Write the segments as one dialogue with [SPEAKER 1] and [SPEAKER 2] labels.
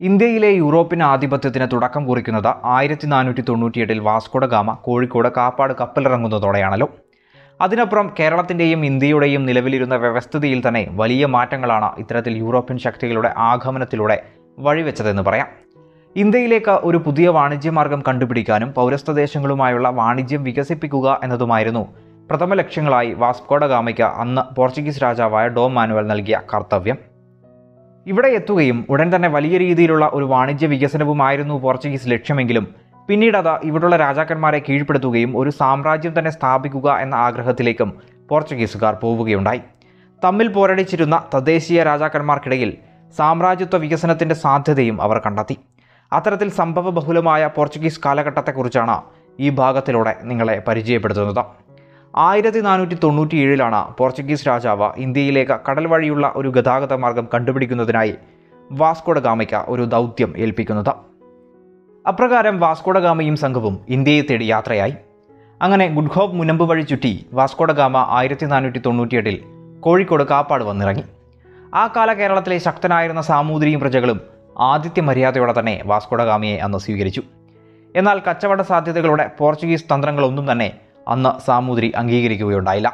[SPEAKER 1] ഇന്ത്യയിലെ യൂറോപ്യൻ ആധിപത്യത്തിന് തുടക്കം കുറിക്കുന്നത് ആയിരത്തി നാനൂറ്റി തൊണ്ണൂറ്റിയെട്ടിൽ വാസ്കോഡ ഗാമ കോഴിക്കോട് കാപ്പാട് കപ്പലിറങ്ങുന്നതോടെയാണല്ലോ അതിനപ്പുറം കേരളത്തിൻ്റെയും ഇന്ത്യയുടെയും നിലവിലിരുന്ന വ്യവസ്ഥിതിയിൽ തന്നെ വലിയ മാറ്റങ്ങളാണ് ഇത്തരത്തിൽ യൂറോപ്യൻ ശക്തികളുടെ ആഗമനത്തിലൂടെ വഴിവെച്ചതെന്ന് പറയാം ഇന്ത്യയിലേക്ക് ഒരു പുതിയ വാണിജ്യമാർഗം കണ്ടുപിടിക്കാനും പൗരസ്ത്യ ദേശങ്ങളുമായുള്ള വാണിജ്യം വികസിപ്പിക്കുക എന്നതുമായിരുന്നു പ്രഥമ ലക്ഷ്യങ്ങളായി വാസ്കോഡ ഗാമയ്ക്ക് അന്ന് പോർച്ചുഗീസ് രാജാവായ ഡോം മാനുവൽ നൽകിയ കർത്തവ്യം ഇവിടെ എത്തുകയും ഉടൻ തന്നെ വലിയ രീതിയിലുള്ള ഒരു വാണിജ്യ വികസനവുമായിരുന്നു പോർച്ചുഗീസ് ലക്ഷ്യമെങ്കിലും പിന്നീട് അത് ഇവിടുള്ള രാജാക്കന്മാരെ കീഴ്പ്പെടുത്തുകയും ഒരു സാമ്രാജ്യം തന്നെ സ്ഥാപിക്കുക എന്ന ആഗ്രഹത്തിലേക്കും പോർച്ചുഗീസുകാർ പോവുകയുണ്ടായി തമ്മിൽ പോരടിച്ചിരുന്ന തദ്ദേശീയ രാജാക്കന്മാർക്കിടയിൽ സാമ്രാജ്യത്വ വികസനത്തിൻ്റെ സാധ്യതയും അവർ കണ്ടെത്തി അത്തരത്തിൽ സംഭവ ബഹുലമായ പോർച്ചുഗീസ് കാലഘട്ടത്തെക്കുറിച്ചാണ് ഈ ഭാഗത്തിലൂടെ നിങ്ങളെ പരിചയപ്പെടുത്തുന്നത് ആയിരത്തി നാനൂറ്റി തൊണ്ണൂറ്റി ഏഴിലാണ് പോർച്ചുഗീസ് രാജാവ് ഇന്ത്യയിലേക്ക് കടൽ വഴിയുള്ള ഒരു ഗതാഗത മാർഗം കണ്ടുപിടിക്കുന്നതിനായി വാസ്കോഡ ഗാമയ്ക്ക് ഒരു ദൗത്യം ഏൽപ്പിക്കുന്നത് അപ്രകാരം വാസ്കോഡ ഗാമയും സംഘവും ഇന്ത്യയെ തേടി യാത്രയായി അങ്ങനെ ഗുഡ്ഹോപ്പ് മുനമ്പ് വഴി ചുറ്റി വാസ്കോഡ ഗാമ ആയിരത്തി നാനൂറ്റി തൊണ്ണൂറ്റിയെട്ടിൽ കോഴിക്കോട് കാപ്പാട് വന്നിറങ്ങി ആ കാല കേരളത്തിലെ ശക്തനായിരുന്ന സാമൂതിരിയും പ്രജകളും ആദിത്യ മര്യാദയോടെ തന്നെ വാസ്കോഡ ഗാമയെ അന്ന് സ്വീകരിച്ചു എന്നാൽ കച്ചവട സാധ്യതകളുടെ പോർച്ചുഗീസ് തന്ത്രങ്ങളൊന്നും തന്നെ അന്ന് സാമൂതിരി അംഗീകരിക്കുകയുണ്ടായില്ല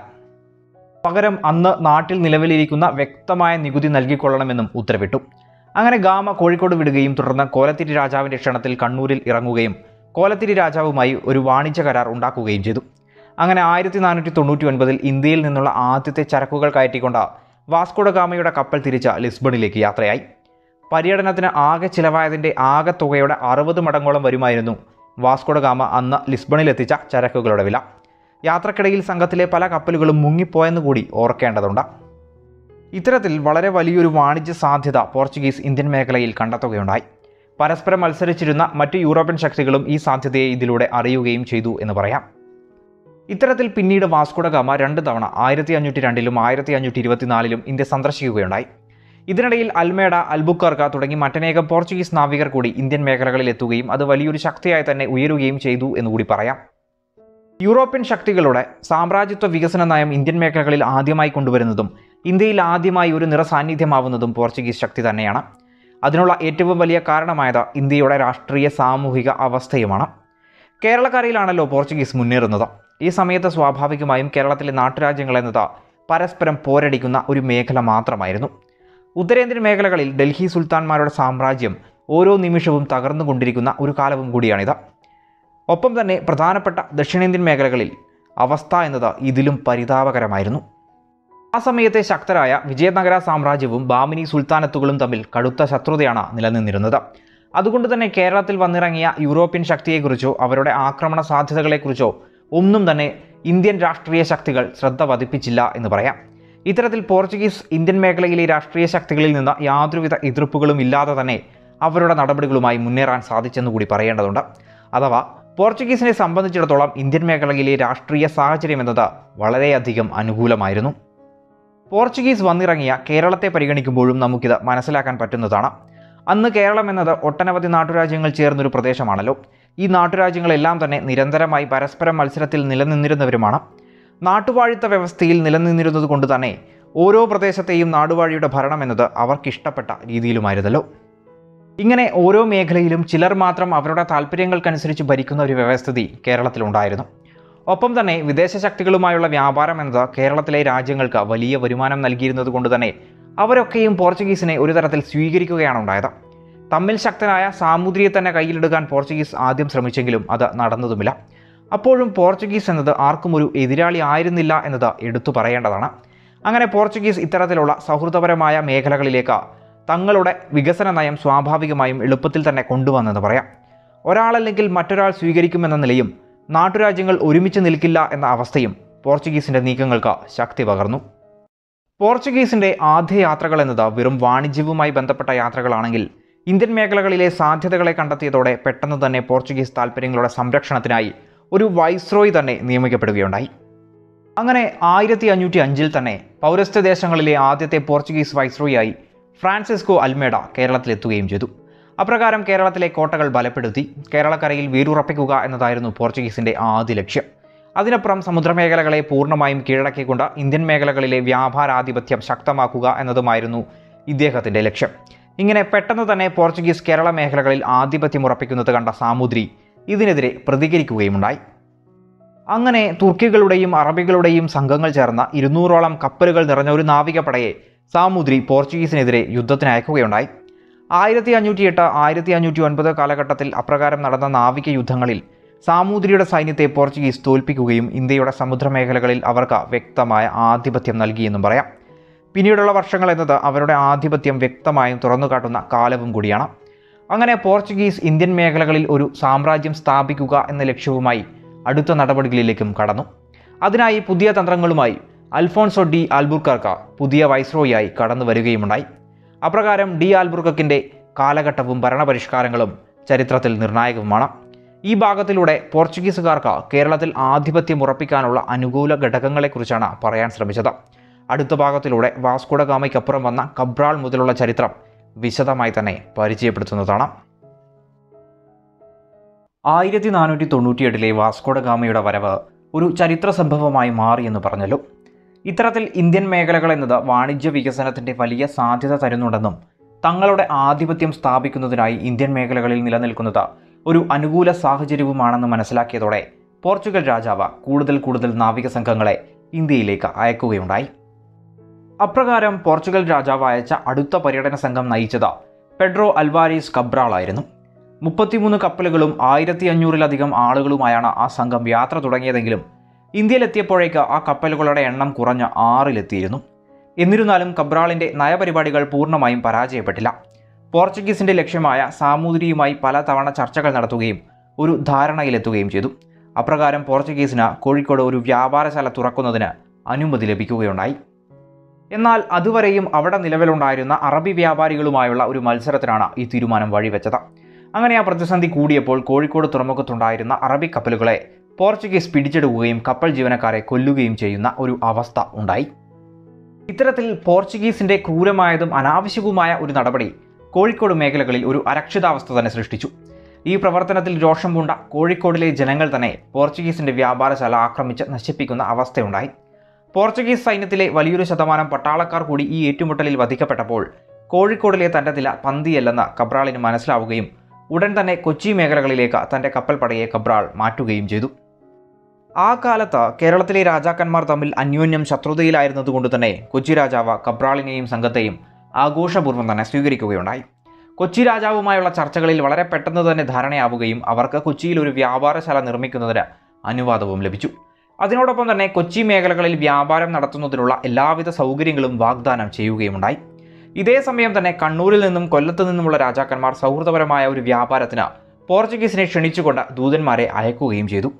[SPEAKER 1] പകരം അന്ന് നാട്ടിൽ നിലവിലിരിക്കുന്ന വ്യക്തമായ നികുതി നൽകിക്കൊള്ളണമെന്നും ഉത്തരവിട്ടു അങ്ങനെ ഗാമ കോഴിക്കോട് വിടുകയും തുടർന്ന് കോലത്തിരി രാജാവിൻ്റെ ക്ഷണത്തിൽ കണ്ണൂരിൽ ഇറങ്ങുകയും കോലത്തിരി രാജാവുമായി ഒരു വാണിജ്യ കരാർ ഉണ്ടാക്കുകയും ചെയ്തു അങ്ങനെ ആയിരത്തി നാനൂറ്റി തൊണ്ണൂറ്റി ഒൻപതിൽ ഇന്ത്യയിൽ നിന്നുള്ള ആദ്യത്തെ ചരക്കുകൾ കയറ്റിക്കൊണ്ട് വാസ്കോഡ ഗാമയുടെ കപ്പൽ തിരിച്ച ലിസ്ബണിലേക്ക് യാത്രയായി പര്യടനത്തിന് ആകെ ചിലവായതിൻ്റെ ആകെ തുകയുടെ അറുപത് മടങ്ങോളം വരുമായിരുന്നു വാസ്കോഡ ഗാമ അന്ന് ലിസ്ബണിലെത്തിച്ച ചരക്കുകളുടെ വില യാത്രക്കിടയിൽ സംഘത്തിലെ പല കപ്പലുകളും മുങ്ങിപ്പോയെന്ന് കൂടി ഓർക്കേണ്ടതുണ്ട് ഇത്തരത്തിൽ വളരെ വലിയൊരു വാണിജ്യ സാധ്യത പോർച്ചുഗീസ് ഇന്ത്യൻ മേഖലയിൽ കണ്ടെത്തുകയുണ്ടായി പരസ്പരം മത്സരിച്ചിരുന്ന മറ്റ് യൂറോപ്യൻ ശക്തികളും ഈ സാധ്യതയെ ഇതിലൂടെ അറിയുകയും ചെയ്തു എന്ന് പറയാം ഇത്തരത്തിൽ പിന്നീട് വാസ്കോഡ ഗാമ രണ്ട് തവണ ആയിരത്തി അഞ്ഞൂറ്റി രണ്ടിലും ആയിരത്തി അഞ്ഞൂറ്റി ഇരുപത്തിനാലിലും ഇന്ത്യ സന്ദർശിക്കുകയുണ്ടായി ഇതിനിടയിൽ അൽമേഡ അൽബുക്കർക്ക തുടങ്ങി മറ്റനേകം പോർച്ചുഗീസ് നാവികർ കൂടി ഇന്ത്യൻ മേഖലകളിൽ എത്തുകയും അത് വലിയൊരു ശക്തിയായി തന്നെ ഉയരുകയും ചെയ്തു എന്നുകൂടി പറയാം യൂറോപ്യൻ ശക്തികളുടെ സാമ്രാജ്യത്വ വികസന നയം ഇന്ത്യൻ മേഖലകളിൽ ആദ്യമായി കൊണ്ടുവരുന്നതും ഇന്ത്യയിൽ ആദ്യമായി ഒരു നിറസാന്നിധ്യമാവുന്നതും പോർച്ചുഗീസ് ശക്തി തന്നെയാണ് അതിനുള്ള ഏറ്റവും വലിയ കാരണമായത് ഇന്ത്യയുടെ രാഷ്ട്രീയ സാമൂഹിക അവസ്ഥയുമാണ് കേരളക്കരയിലാണല്ലോ പോർച്ചുഗീസ് മുന്നേറുന്നത് ഈ സമയത്ത് സ്വാഭാവികമായും കേരളത്തിലെ നാട്ടുരാജ്യങ്ങൾ എന്നത് പരസ്പരം പോരടിക്കുന്ന ഒരു മേഖല മാത്രമായിരുന്നു ഉത്തരേന്ത്യൻ മേഖലകളിൽ ഡൽഹി സുൽത്താൻമാരുടെ സാമ്രാജ്യം ഓരോ നിമിഷവും തകർന്നുകൊണ്ടിരിക്കുന്ന ഒരു കാലവും കൂടിയാണിത് ഒപ്പം തന്നെ പ്രധാനപ്പെട്ട ദക്ഷിണേന്ത്യൻ മേഖലകളിൽ അവസ്ഥ എന്നത് ഇതിലും പരിതാപകരമായിരുന്നു ആ സമയത്തെ ശക്തരായ വിജയനഗര സാമ്രാജ്യവും ബാമിനി സുൽത്താനത്തുകളും തമ്മിൽ കടുത്ത ശത്രുതയാണ് നിലനിന്നിരുന്നത് അതുകൊണ്ട് തന്നെ കേരളത്തിൽ വന്നിറങ്ങിയ യൂറോപ്യൻ ശക്തിയെക്കുറിച്ചോ അവരുടെ ആക്രമണ സാധ്യതകളെക്കുറിച്ചോ ഒന്നും തന്നെ ഇന്ത്യൻ രാഷ്ട്രീയ ശക്തികൾ ശ്രദ്ധ പതിപ്പിച്ചില്ല എന്ന് പറയാം ഇത്തരത്തിൽ പോർച്ചുഗീസ് ഇന്ത്യൻ മേഖലയിലെ രാഷ്ട്രീയ ശക്തികളിൽ നിന്ന് യാതൊരുവിധ എതിർപ്പുകളും ഇല്ലാതെ തന്നെ അവരുടെ നടപടികളുമായി മുന്നേറാൻ സാധിച്ചെന്ന് കൂടി പറയേണ്ടതുണ്ട് അഥവാ പോർച്ചുഗീസിനെ സംബന്ധിച്ചിടത്തോളം ഇന്ത്യൻ മേഖലയിലെ രാഷ്ട്രീയ സാഹചര്യം എന്നത് വളരെയധികം അനുകൂലമായിരുന്നു പോർച്ചുഗീസ് വന്നിറങ്ങിയ കേരളത്തെ പരിഗണിക്കുമ്പോഴും നമുക്കിത് മനസ്സിലാക്കാൻ പറ്റുന്നതാണ് അന്ന് കേരളം എന്നത് ഒട്ടനവധി നാട്ടുരാജ്യങ്ങൾ ചേർന്നൊരു പ്രദേശമാണല്ലോ ഈ നാട്ടുരാജ്യങ്ങളെല്ലാം തന്നെ നിരന്തരമായി പരസ്പരം മത്സരത്തിൽ നിലനിന്നിരുന്നവരുമാണ് നാട്ടുവാഴിത്ത വ്യവസ്ഥയിൽ നിലനിന്നിരുന്നത് കൊണ്ട് തന്നെ ഓരോ പ്രദേശത്തെയും നാടുവാഴിയുടെ ഭരണം എന്നത് അവർക്കിഷ്ടപ്പെട്ട രീതിയിലുമായിരുന്നല്ലോ ഇങ്ങനെ ഓരോ മേഖലയിലും ചിലർ മാത്രം അവരുടെ താല്പര്യങ്ങൾക്കനുസരിച്ച് ഭരിക്കുന്ന ഒരു വ്യവസ്ഥിതി കേരളത്തിലുണ്ടായിരുന്നു ഒപ്പം തന്നെ വിദേശ ശക്തികളുമായുള്ള വ്യാപാരം എന്നത് കേരളത്തിലെ രാജ്യങ്ങൾക്ക് വലിയ വരുമാനം നൽകിയിരുന്നത് കൊണ്ട് തന്നെ അവരൊക്കെയും പോർച്ചുഗീസിനെ ഒരു തരത്തിൽ സ്വീകരിക്കുകയാണ് ഉണ്ടായത് തമ്മിൽ ശക്തനായ സാമൂതിരിയെ തന്നെ കയ്യിലെടുക്കാൻ പോർച്ചുഗീസ് ആദ്യം ശ്രമിച്ചെങ്കിലും അത് നടന്നതുമില്ല അപ്പോഴും പോർച്ചുഗീസ് എന്നത് ആർക്കും ഒരു എതിരാളി ആയിരുന്നില്ല എന്നത് എടുത്തു പറയേണ്ടതാണ് അങ്ങനെ പോർച്ചുഗീസ് ഇത്തരത്തിലുള്ള സൗഹൃദപരമായ മേഖലകളിലേക്ക് തങ്ങളുടെ വികസന നയം സ്വാഭാവികമായും എളുപ്പത്തിൽ തന്നെ കൊണ്ടുവന്നെന്ന് പറയാം ഒരാളല്ലെങ്കിൽ മറ്റൊരാൾ സ്വീകരിക്കുമെന്ന നിലയും നാട്ടുരാജ്യങ്ങൾ ഒരുമിച്ച് നിൽക്കില്ല എന്ന അവസ്ഥയും പോർച്ചുഗീസിൻ്റെ നീക്കങ്ങൾക്ക് ശക്തി പകർന്നു പോർച്ചുഗീസിൻ്റെ ആദ്യ യാത്രകൾ എന്നത് വെറും വാണിജ്യവുമായി ബന്ധപ്പെട്ട യാത്രകളാണെങ്കിൽ ഇന്ത്യൻ മേഖലകളിലെ സാധ്യതകളെ കണ്ടെത്തിയതോടെ പെട്ടെന്ന് തന്നെ പോർച്ചുഗീസ് താൽപ്പര്യങ്ങളുടെ സംരക്ഷണത്തിനായി ഒരു വൈസ്രോയി തന്നെ നിയമിക്കപ്പെടുകയുണ്ടായി അങ്ങനെ ആയിരത്തി അഞ്ഞൂറ്റി അഞ്ചിൽ തന്നെ പൗരസ്ത്യ ദേശങ്ങളിലെ ആദ്യത്തെ പോർച്ചുഗീസ് വൈസ്രോയിയായി ഫ്രാൻസിസ്കോ അൽമേഡ കേരളത്തിലെത്തുകയും ചെയ്തു അപ്രകാരം കേരളത്തിലെ കോട്ടകൾ ബലപ്പെടുത്തി കേരളക്കരയിൽ വേരുറപ്പിക്കുക എന്നതായിരുന്നു പോർച്ചുഗീസിൻ്റെ ആദ്യ ലക്ഷ്യം അതിനപ്പുറം സമുദ്രമേഖലകളെ പൂർണ്ണമായും കീഴടക്കിക്കൊണ്ട് ഇന്ത്യൻ മേഖലകളിലെ വ്യാപാരാധിപത്യം ശക്തമാക്കുക എന്നതുമായിരുന്നു ഇദ്ദേഹത്തിൻ്റെ ലക്ഷ്യം ഇങ്ങനെ പെട്ടെന്ന് തന്നെ പോർച്ചുഗീസ് കേരള മേഖലകളിൽ ആധിപത്യം ഉറപ്പിക്കുന്നത് കണ്ട സാമൂതിരി ഇതിനെതിരെ പ്രതികരിക്കുകയുമുണ്ടായി അങ്ങനെ തുർക്കികളുടെയും അറബികളുടെയും സംഘങ്ങൾ ചേർന്ന ഇരുന്നൂറോളം കപ്പലുകൾ നിറഞ്ഞ ഒരു നാവികപ്പടയെ സാമൂതിരി പോർച്ചുഗീസിനെതിരെ യുദ്ധത്തിന് അയക്കുകയുണ്ടായി ആയിരത്തി അഞ്ഞൂറ്റി എട്ട് ആയിരത്തി അഞ്ഞൂറ്റി ഒൻപത് കാലഘട്ടത്തിൽ അപ്രകാരം നടന്ന നാവിക യുദ്ധങ്ങളിൽ സാമൂതിരിയുടെ സൈന്യത്തെ പോർച്ചുഗീസ് തോൽപ്പിക്കുകയും ഇന്ത്യയുടെ സമുദ്രമേഖലകളിൽ അവർക്ക് വ്യക്തമായ ആധിപത്യം നൽകിയെന്നും പറയാം പിന്നീടുള്ള വർഷങ്ങൾ എന്നത് അവരുടെ ആധിപത്യം വ്യക്തമായും തുറന്നുകാട്ടുന്ന കാലവും കൂടിയാണ് അങ്ങനെ പോർച്ചുഗീസ് ഇന്ത്യൻ മേഖലകളിൽ ഒരു സാമ്രാജ്യം സ്ഥാപിക്കുക എന്ന ലക്ഷ്യവുമായി അടുത്ത നടപടികളിലേക്കും കടന്നു അതിനായി പുതിയ തന്ത്രങ്ങളുമായി അൽഫോൺസോ ഡി ആൽബുർക്കർക്ക പുതിയ വൈസ്രോയായി കടന്നു വരികയുമുണ്ടായി അപ്രകാരം ഡി ആൽബുർക്കക്കിൻ്റെ കാലഘട്ടവും ഭരണപരിഷ്കാരങ്ങളും ചരിത്രത്തിൽ നിർണായകവുമാണ് ഈ ഭാഗത്തിലൂടെ പോർച്ചുഗീസുകാർക്ക് കേരളത്തിൽ ആധിപത്യം ഉറപ്പിക്കാനുള്ള അനുകൂല ഘടകങ്ങളെക്കുറിച്ചാണ് പറയാൻ ശ്രമിച്ചത് അടുത്ത ഭാഗത്തിലൂടെ വാസ്കോഡ ഗാമയ്ക്കപ്പുറം വന്ന കബ്രാൾ മുതലുള്ള ചരിത്രം വിശദമായി തന്നെ പരിചയപ്പെടുത്തുന്നതാണ് ആയിരത്തി നാനൂറ്റി തൊണ്ണൂറ്റിയെട്ടിലെ വാസ്കോഡ ഗാമയുടെ വരവ് ഒരു ചരിത്ര സംഭവമായി മാറിയെന്ന് പറഞ്ഞല്ലോ ഇത്തരത്തിൽ ഇന്ത്യൻ മേഖലകൾ എന്നത് വാണിജ്യ വികസനത്തിൻ്റെ വലിയ സാധ്യത തരുന്നുണ്ടെന്നും തങ്ങളുടെ ആധിപത്യം സ്ഥാപിക്കുന്നതിനായി ഇന്ത്യൻ മേഖലകളിൽ നിലനിൽക്കുന്നത് ഒരു അനുകൂല സാഹചര്യവുമാണെന്ന് മനസ്സിലാക്കിയതോടെ പോർച്ചുഗൽ രാജാവ് കൂടുതൽ കൂടുതൽ നാവിക സംഘങ്ങളെ ഇന്ത്യയിലേക്ക് അയക്കുകയുണ്ടായി അപ്രകാരം പോർച്ചുഗൽ രാജാവ് അയച്ച അടുത്ത പര്യടന സംഘം നയിച്ചത് പെഡ്രോ അൽവാരീസ് കബ്രാളായിരുന്നു മുപ്പത്തിമൂന്ന് കപ്പലുകളും ആയിരത്തി അഞ്ഞൂറിലധികം ആളുകളുമായാണ് ആ സംഘം യാത്ര തുടങ്ങിയതെങ്കിലും ഇന്ത്യയിലെത്തിയപ്പോഴേക്ക് ആ കപ്പലുകളുടെ എണ്ണം കുറഞ്ഞ് ആറിലെത്തിയിരുന്നു എന്നിരുന്നാലും കബ്രാളിൻ്റെ നയപരിപാടികൾ പൂർണ്ണമായും പരാജയപ്പെട്ടില്ല പോർച്ചുഗീസിൻ്റെ ലക്ഷ്യമായ സാമൂതിരിയുമായി പലതവണ ചർച്ചകൾ നടത്തുകയും ഒരു ധാരണയിലെത്തുകയും ചെയ്തു അപ്രകാരം പോർച്ചുഗീസിന് കോഴിക്കോട് ഒരു വ്യാപാരശാല തുറക്കുന്നതിന് അനുമതി ലഭിക്കുകയുണ്ടായി എന്നാൽ അതുവരെയും അവിടെ നിലവിലുണ്ടായിരുന്ന അറബി വ്യാപാരികളുമായുള്ള ഒരു മത്സരത്തിനാണ് ഈ തീരുമാനം വഴിവെച്ചത് അങ്ങനെ ആ പ്രതിസന്ധി കൂടിയപ്പോൾ കോഴിക്കോട് തുറമുഖത്തുണ്ടായിരുന്ന അറബി കപ്പലുകളെ പോർച്ചുഗീസ് പിടിച്ചെടുക്കുകയും കപ്പൽ ജീവനക്കാരെ കൊല്ലുകയും ചെയ്യുന്ന ഒരു അവസ്ഥ ഉണ്ടായി ഇത്തരത്തിൽ പോർച്ചുഗീസിന്റെ ക്രൂരമായതും അനാവശ്യവുമായ ഒരു നടപടി കോഴിക്കോട് മേഖലകളിൽ ഒരു അരക്ഷിതാവസ്ഥ തന്നെ സൃഷ്ടിച്ചു ഈ പ്രവർത്തനത്തിൽ രോഷം പൂണ്ട കോഴിക്കോടിലെ ജനങ്ങൾ തന്നെ പോർച്ചുഗീസിന്റെ വ്യാപാരശാല ആക്രമിച്ച് നശിപ്പിക്കുന്ന അവസ്ഥയുണ്ടായി പോർച്ചുഗീസ് സൈന്യത്തിലെ വലിയൊരു ശതമാനം പട്ടാളക്കാർ കൂടി ഈ ഏറ്റുമുട്ടലിൽ വധിക്കപ്പെട്ടപ്പോൾ കോഴിക്കോടിലെ തൻ്റെ നില പന്തിയല്ലെന്ന് കബ്രാളിന് മനസ്സിലാവുകയും ഉടൻ തന്നെ കൊച്ചി മേഖലകളിലേക്ക് തൻ്റെ കപ്പൽപ്പടയെ കബ്രാൾ മാറ്റുകയും ചെയ്തു ആ കാലത്ത് കേരളത്തിലെ രാജാക്കന്മാർ തമ്മിൽ അന്യോന്യം ശത്രുതയിലായിരുന്നതുകൊണ്ട് തന്നെ കൊച്ചി രാജാവ് കബ്രാളിനെയും സംഘത്തെയും ആഘോഷപൂർവ്വം തന്നെ സ്വീകരിക്കുകയുണ്ടായി കൊച്ചി രാജാവുമായുള്ള ചർച്ചകളിൽ വളരെ പെട്ടെന്ന് തന്നെ ധാരണയാവുകയും അവർക്ക് കൊച്ചിയിൽ ഒരു വ്യാപാരശാല നിർമ്മിക്കുന്നതിന് അനുവാദവും ലഭിച്ചു അതിനോടൊപ്പം തന്നെ കൊച്ചി മേഖലകളിൽ വ്യാപാരം നടത്തുന്നതിനുള്ള എല്ലാവിധ സൗകര്യങ്ങളും വാഗ്ദാനം ചെയ്യുകയുമുണ്ടായി ഇതേ സമയം തന്നെ കണ്ണൂരിൽ നിന്നും കൊല്ലത്തു നിന്നുമുള്ള രാജാക്കന്മാർ സൗഹൃദപരമായ ഒരു വ്യാപാരത്തിന് പോർച്ചുഗീസിനെ ക്ഷണിച്ചുകൊണ്ട് ദൂതന്മാരെ അയക്കുകയും ചെയ്തു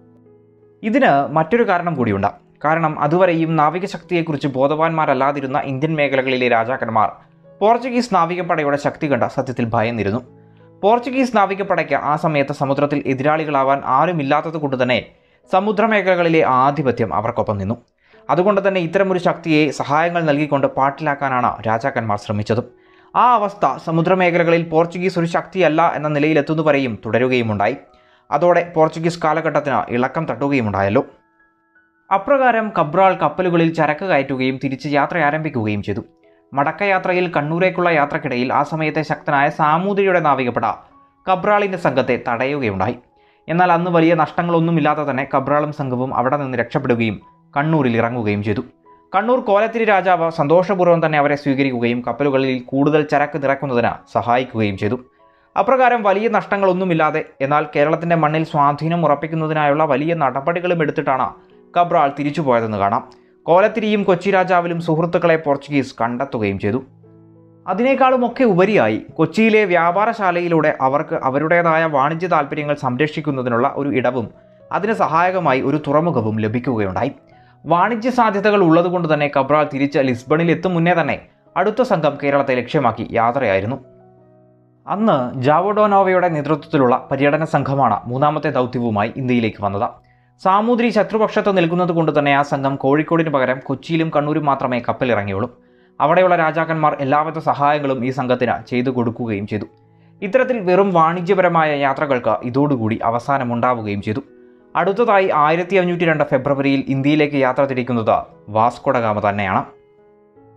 [SPEAKER 1] ഇതിന് മറ്റൊരു കാരണം കൂടിയുണ്ട് കാരണം അതുവരെയും നാവികശക്തിയെക്കുറിച്ച് ബോധവാന്മാരല്ലാതിരുന്ന ഇന്ത്യൻ മേഖലകളിലെ രാജാക്കന്മാർ പോർച്ചുഗീസ് നാവികപ്പടയുടെ ശക്തി കണ്ട സത്യത്തിൽ ഭയന്നിരുന്നു പോർച്ചുഗീസ് നാവികപ്പടയ്ക്ക് ആ സമയത്ത് സമുദ്രത്തിൽ എതിരാളികളാവാൻ ആരുമില്ലാത്തത് കൊണ്ട് തന്നെ സമുദ്രമേഖലകളിലെ ആധിപത്യം അവർക്കൊപ്പം നിന്നു അതുകൊണ്ട് തന്നെ ഇത്തരമൊരു ശക്തിയെ സഹായങ്ങൾ നൽകിക്കൊണ്ട് പാട്ടിലാക്കാനാണ് രാജാക്കന്മാർ ശ്രമിച്ചതും ആ അവസ്ഥ സമുദ്രമേഖലകളിൽ പോർച്ചുഗീസ് ഒരു ശക്തിയല്ല എന്ന നിലയിലെത്തുന്നവരെയും തുടരുകയുമുണ്ടായി അതോടെ പോർച്ചുഗീസ് കാലഘട്ടത്തിന് ഇളക്കം തട്ടുകയുമുണ്ടായല്ലോ അപ്രകാരം കബ്രാൾ കപ്പലുകളിൽ ചരക്ക് കയറ്റുകയും തിരിച്ച് യാത്ര ആരംഭിക്കുകയും ചെയ്തു മടക്കയാത്രയിൽ കണ്ണൂരേക്കുള്ള യാത്രക്കിടയിൽ ആ സമയത്തെ ശക്തനായ സാമൂതിരിയുടെ നാവികപ്പട കബ്രാളിൻ്റെ സംഘത്തെ തടയുകയുണ്ടായി എന്നാൽ അന്ന് വലിയ നഷ്ടങ്ങളൊന്നുമില്ലാതെ തന്നെ കബ്രാളും സംഘവും അവിടെ നിന്ന് രക്ഷപ്പെടുകയും കണ്ണൂരിൽ ഇറങ്ങുകയും ചെയ്തു കണ്ണൂർ കോലത്തിരി രാജാവ് സന്തോഷപൂർവ്വം തന്നെ അവരെ സ്വീകരിക്കുകയും കപ്പലുകളിൽ കൂടുതൽ ചരക്ക് നിറക്കുന്നതിന് സഹായിക്കുകയും ചെയ്തു അപ്രകാരം വലിയ നഷ്ടങ്ങളൊന്നുമില്ലാതെ എന്നാൽ കേരളത്തിൻ്റെ മണ്ണിൽ സ്വാധീനം ഉറപ്പിക്കുന്നതിനായുള്ള വലിയ നടപടികളും എടുത്തിട്ടാണ് കബ്രാൾ തിരിച്ചുപോയതെന്ന് കാണാം കോലത്തിരിയും കൊച്ചി രാജാവിലും സുഹൃത്തുക്കളെ പോർച്ചുഗീസ് കണ്ടെത്തുകയും ചെയ്തു അതിനേക്കാളുമൊക്കെ ഉപരിയായി കൊച്ചിയിലെ വ്യാപാരശാലയിലൂടെ അവർക്ക് അവരുടേതായ വാണിജ്യ താല്പര്യങ്ങൾ സംരക്ഷിക്കുന്നതിനുള്ള ഒരു ഇടവും അതിന് സഹായകമായി ഒരു തുറമുഖവും ലഭിക്കുകയുണ്ടായി വാണിജ്യ സാധ്യതകൾ ഉള്ളതുകൊണ്ട് തന്നെ കബ്രാൾ തിരിച്ച് ലിസ്ബണിൽ എത്തും മുന്നേ തന്നെ അടുത്ത സംഘം കേരളത്തെ ലക്ഷ്യമാക്കി യാത്രയായിരുന്നു അന്ന് ജാവോഡോനോവയുടെ നേതൃത്വത്തിലുള്ള പര്യടന സംഘമാണ് മൂന്നാമത്തെ ദൗത്യവുമായി ഇന്ത്യയിലേക്ക് വന്നത് സാമൂതിരി ശത്രുപക്ഷത്ത് നിൽക്കുന്നത് കൊണ്ട് തന്നെ ആ സംഘം കോഴിക്കോടിന് പകരം കൊച്ചിയിലും കണ്ണൂരും മാത്രമേ കപ്പലിറങ്ങിയുള്ളൂ അവിടെയുള്ള രാജാക്കന്മാർ എല്ലാവിധ സഹായങ്ങളും ഈ സംഘത്തിന് ചെയ്തു കൊടുക്കുകയും ചെയ്തു ഇത്തരത്തിൽ വെറും വാണിജ്യപരമായ യാത്രകൾക്ക് ഇതോടുകൂടി അവസാനമുണ്ടാവുകയും ചെയ്തു അടുത്തതായി ആയിരത്തി അഞ്ഞൂറ്റി രണ്ട് ഫെബ്രുവരിയിൽ ഇന്ത്യയിലേക്ക് യാത്ര തിരിക്കുന്നത് വാസ്കോഡഗാമ തന്നെയാണ്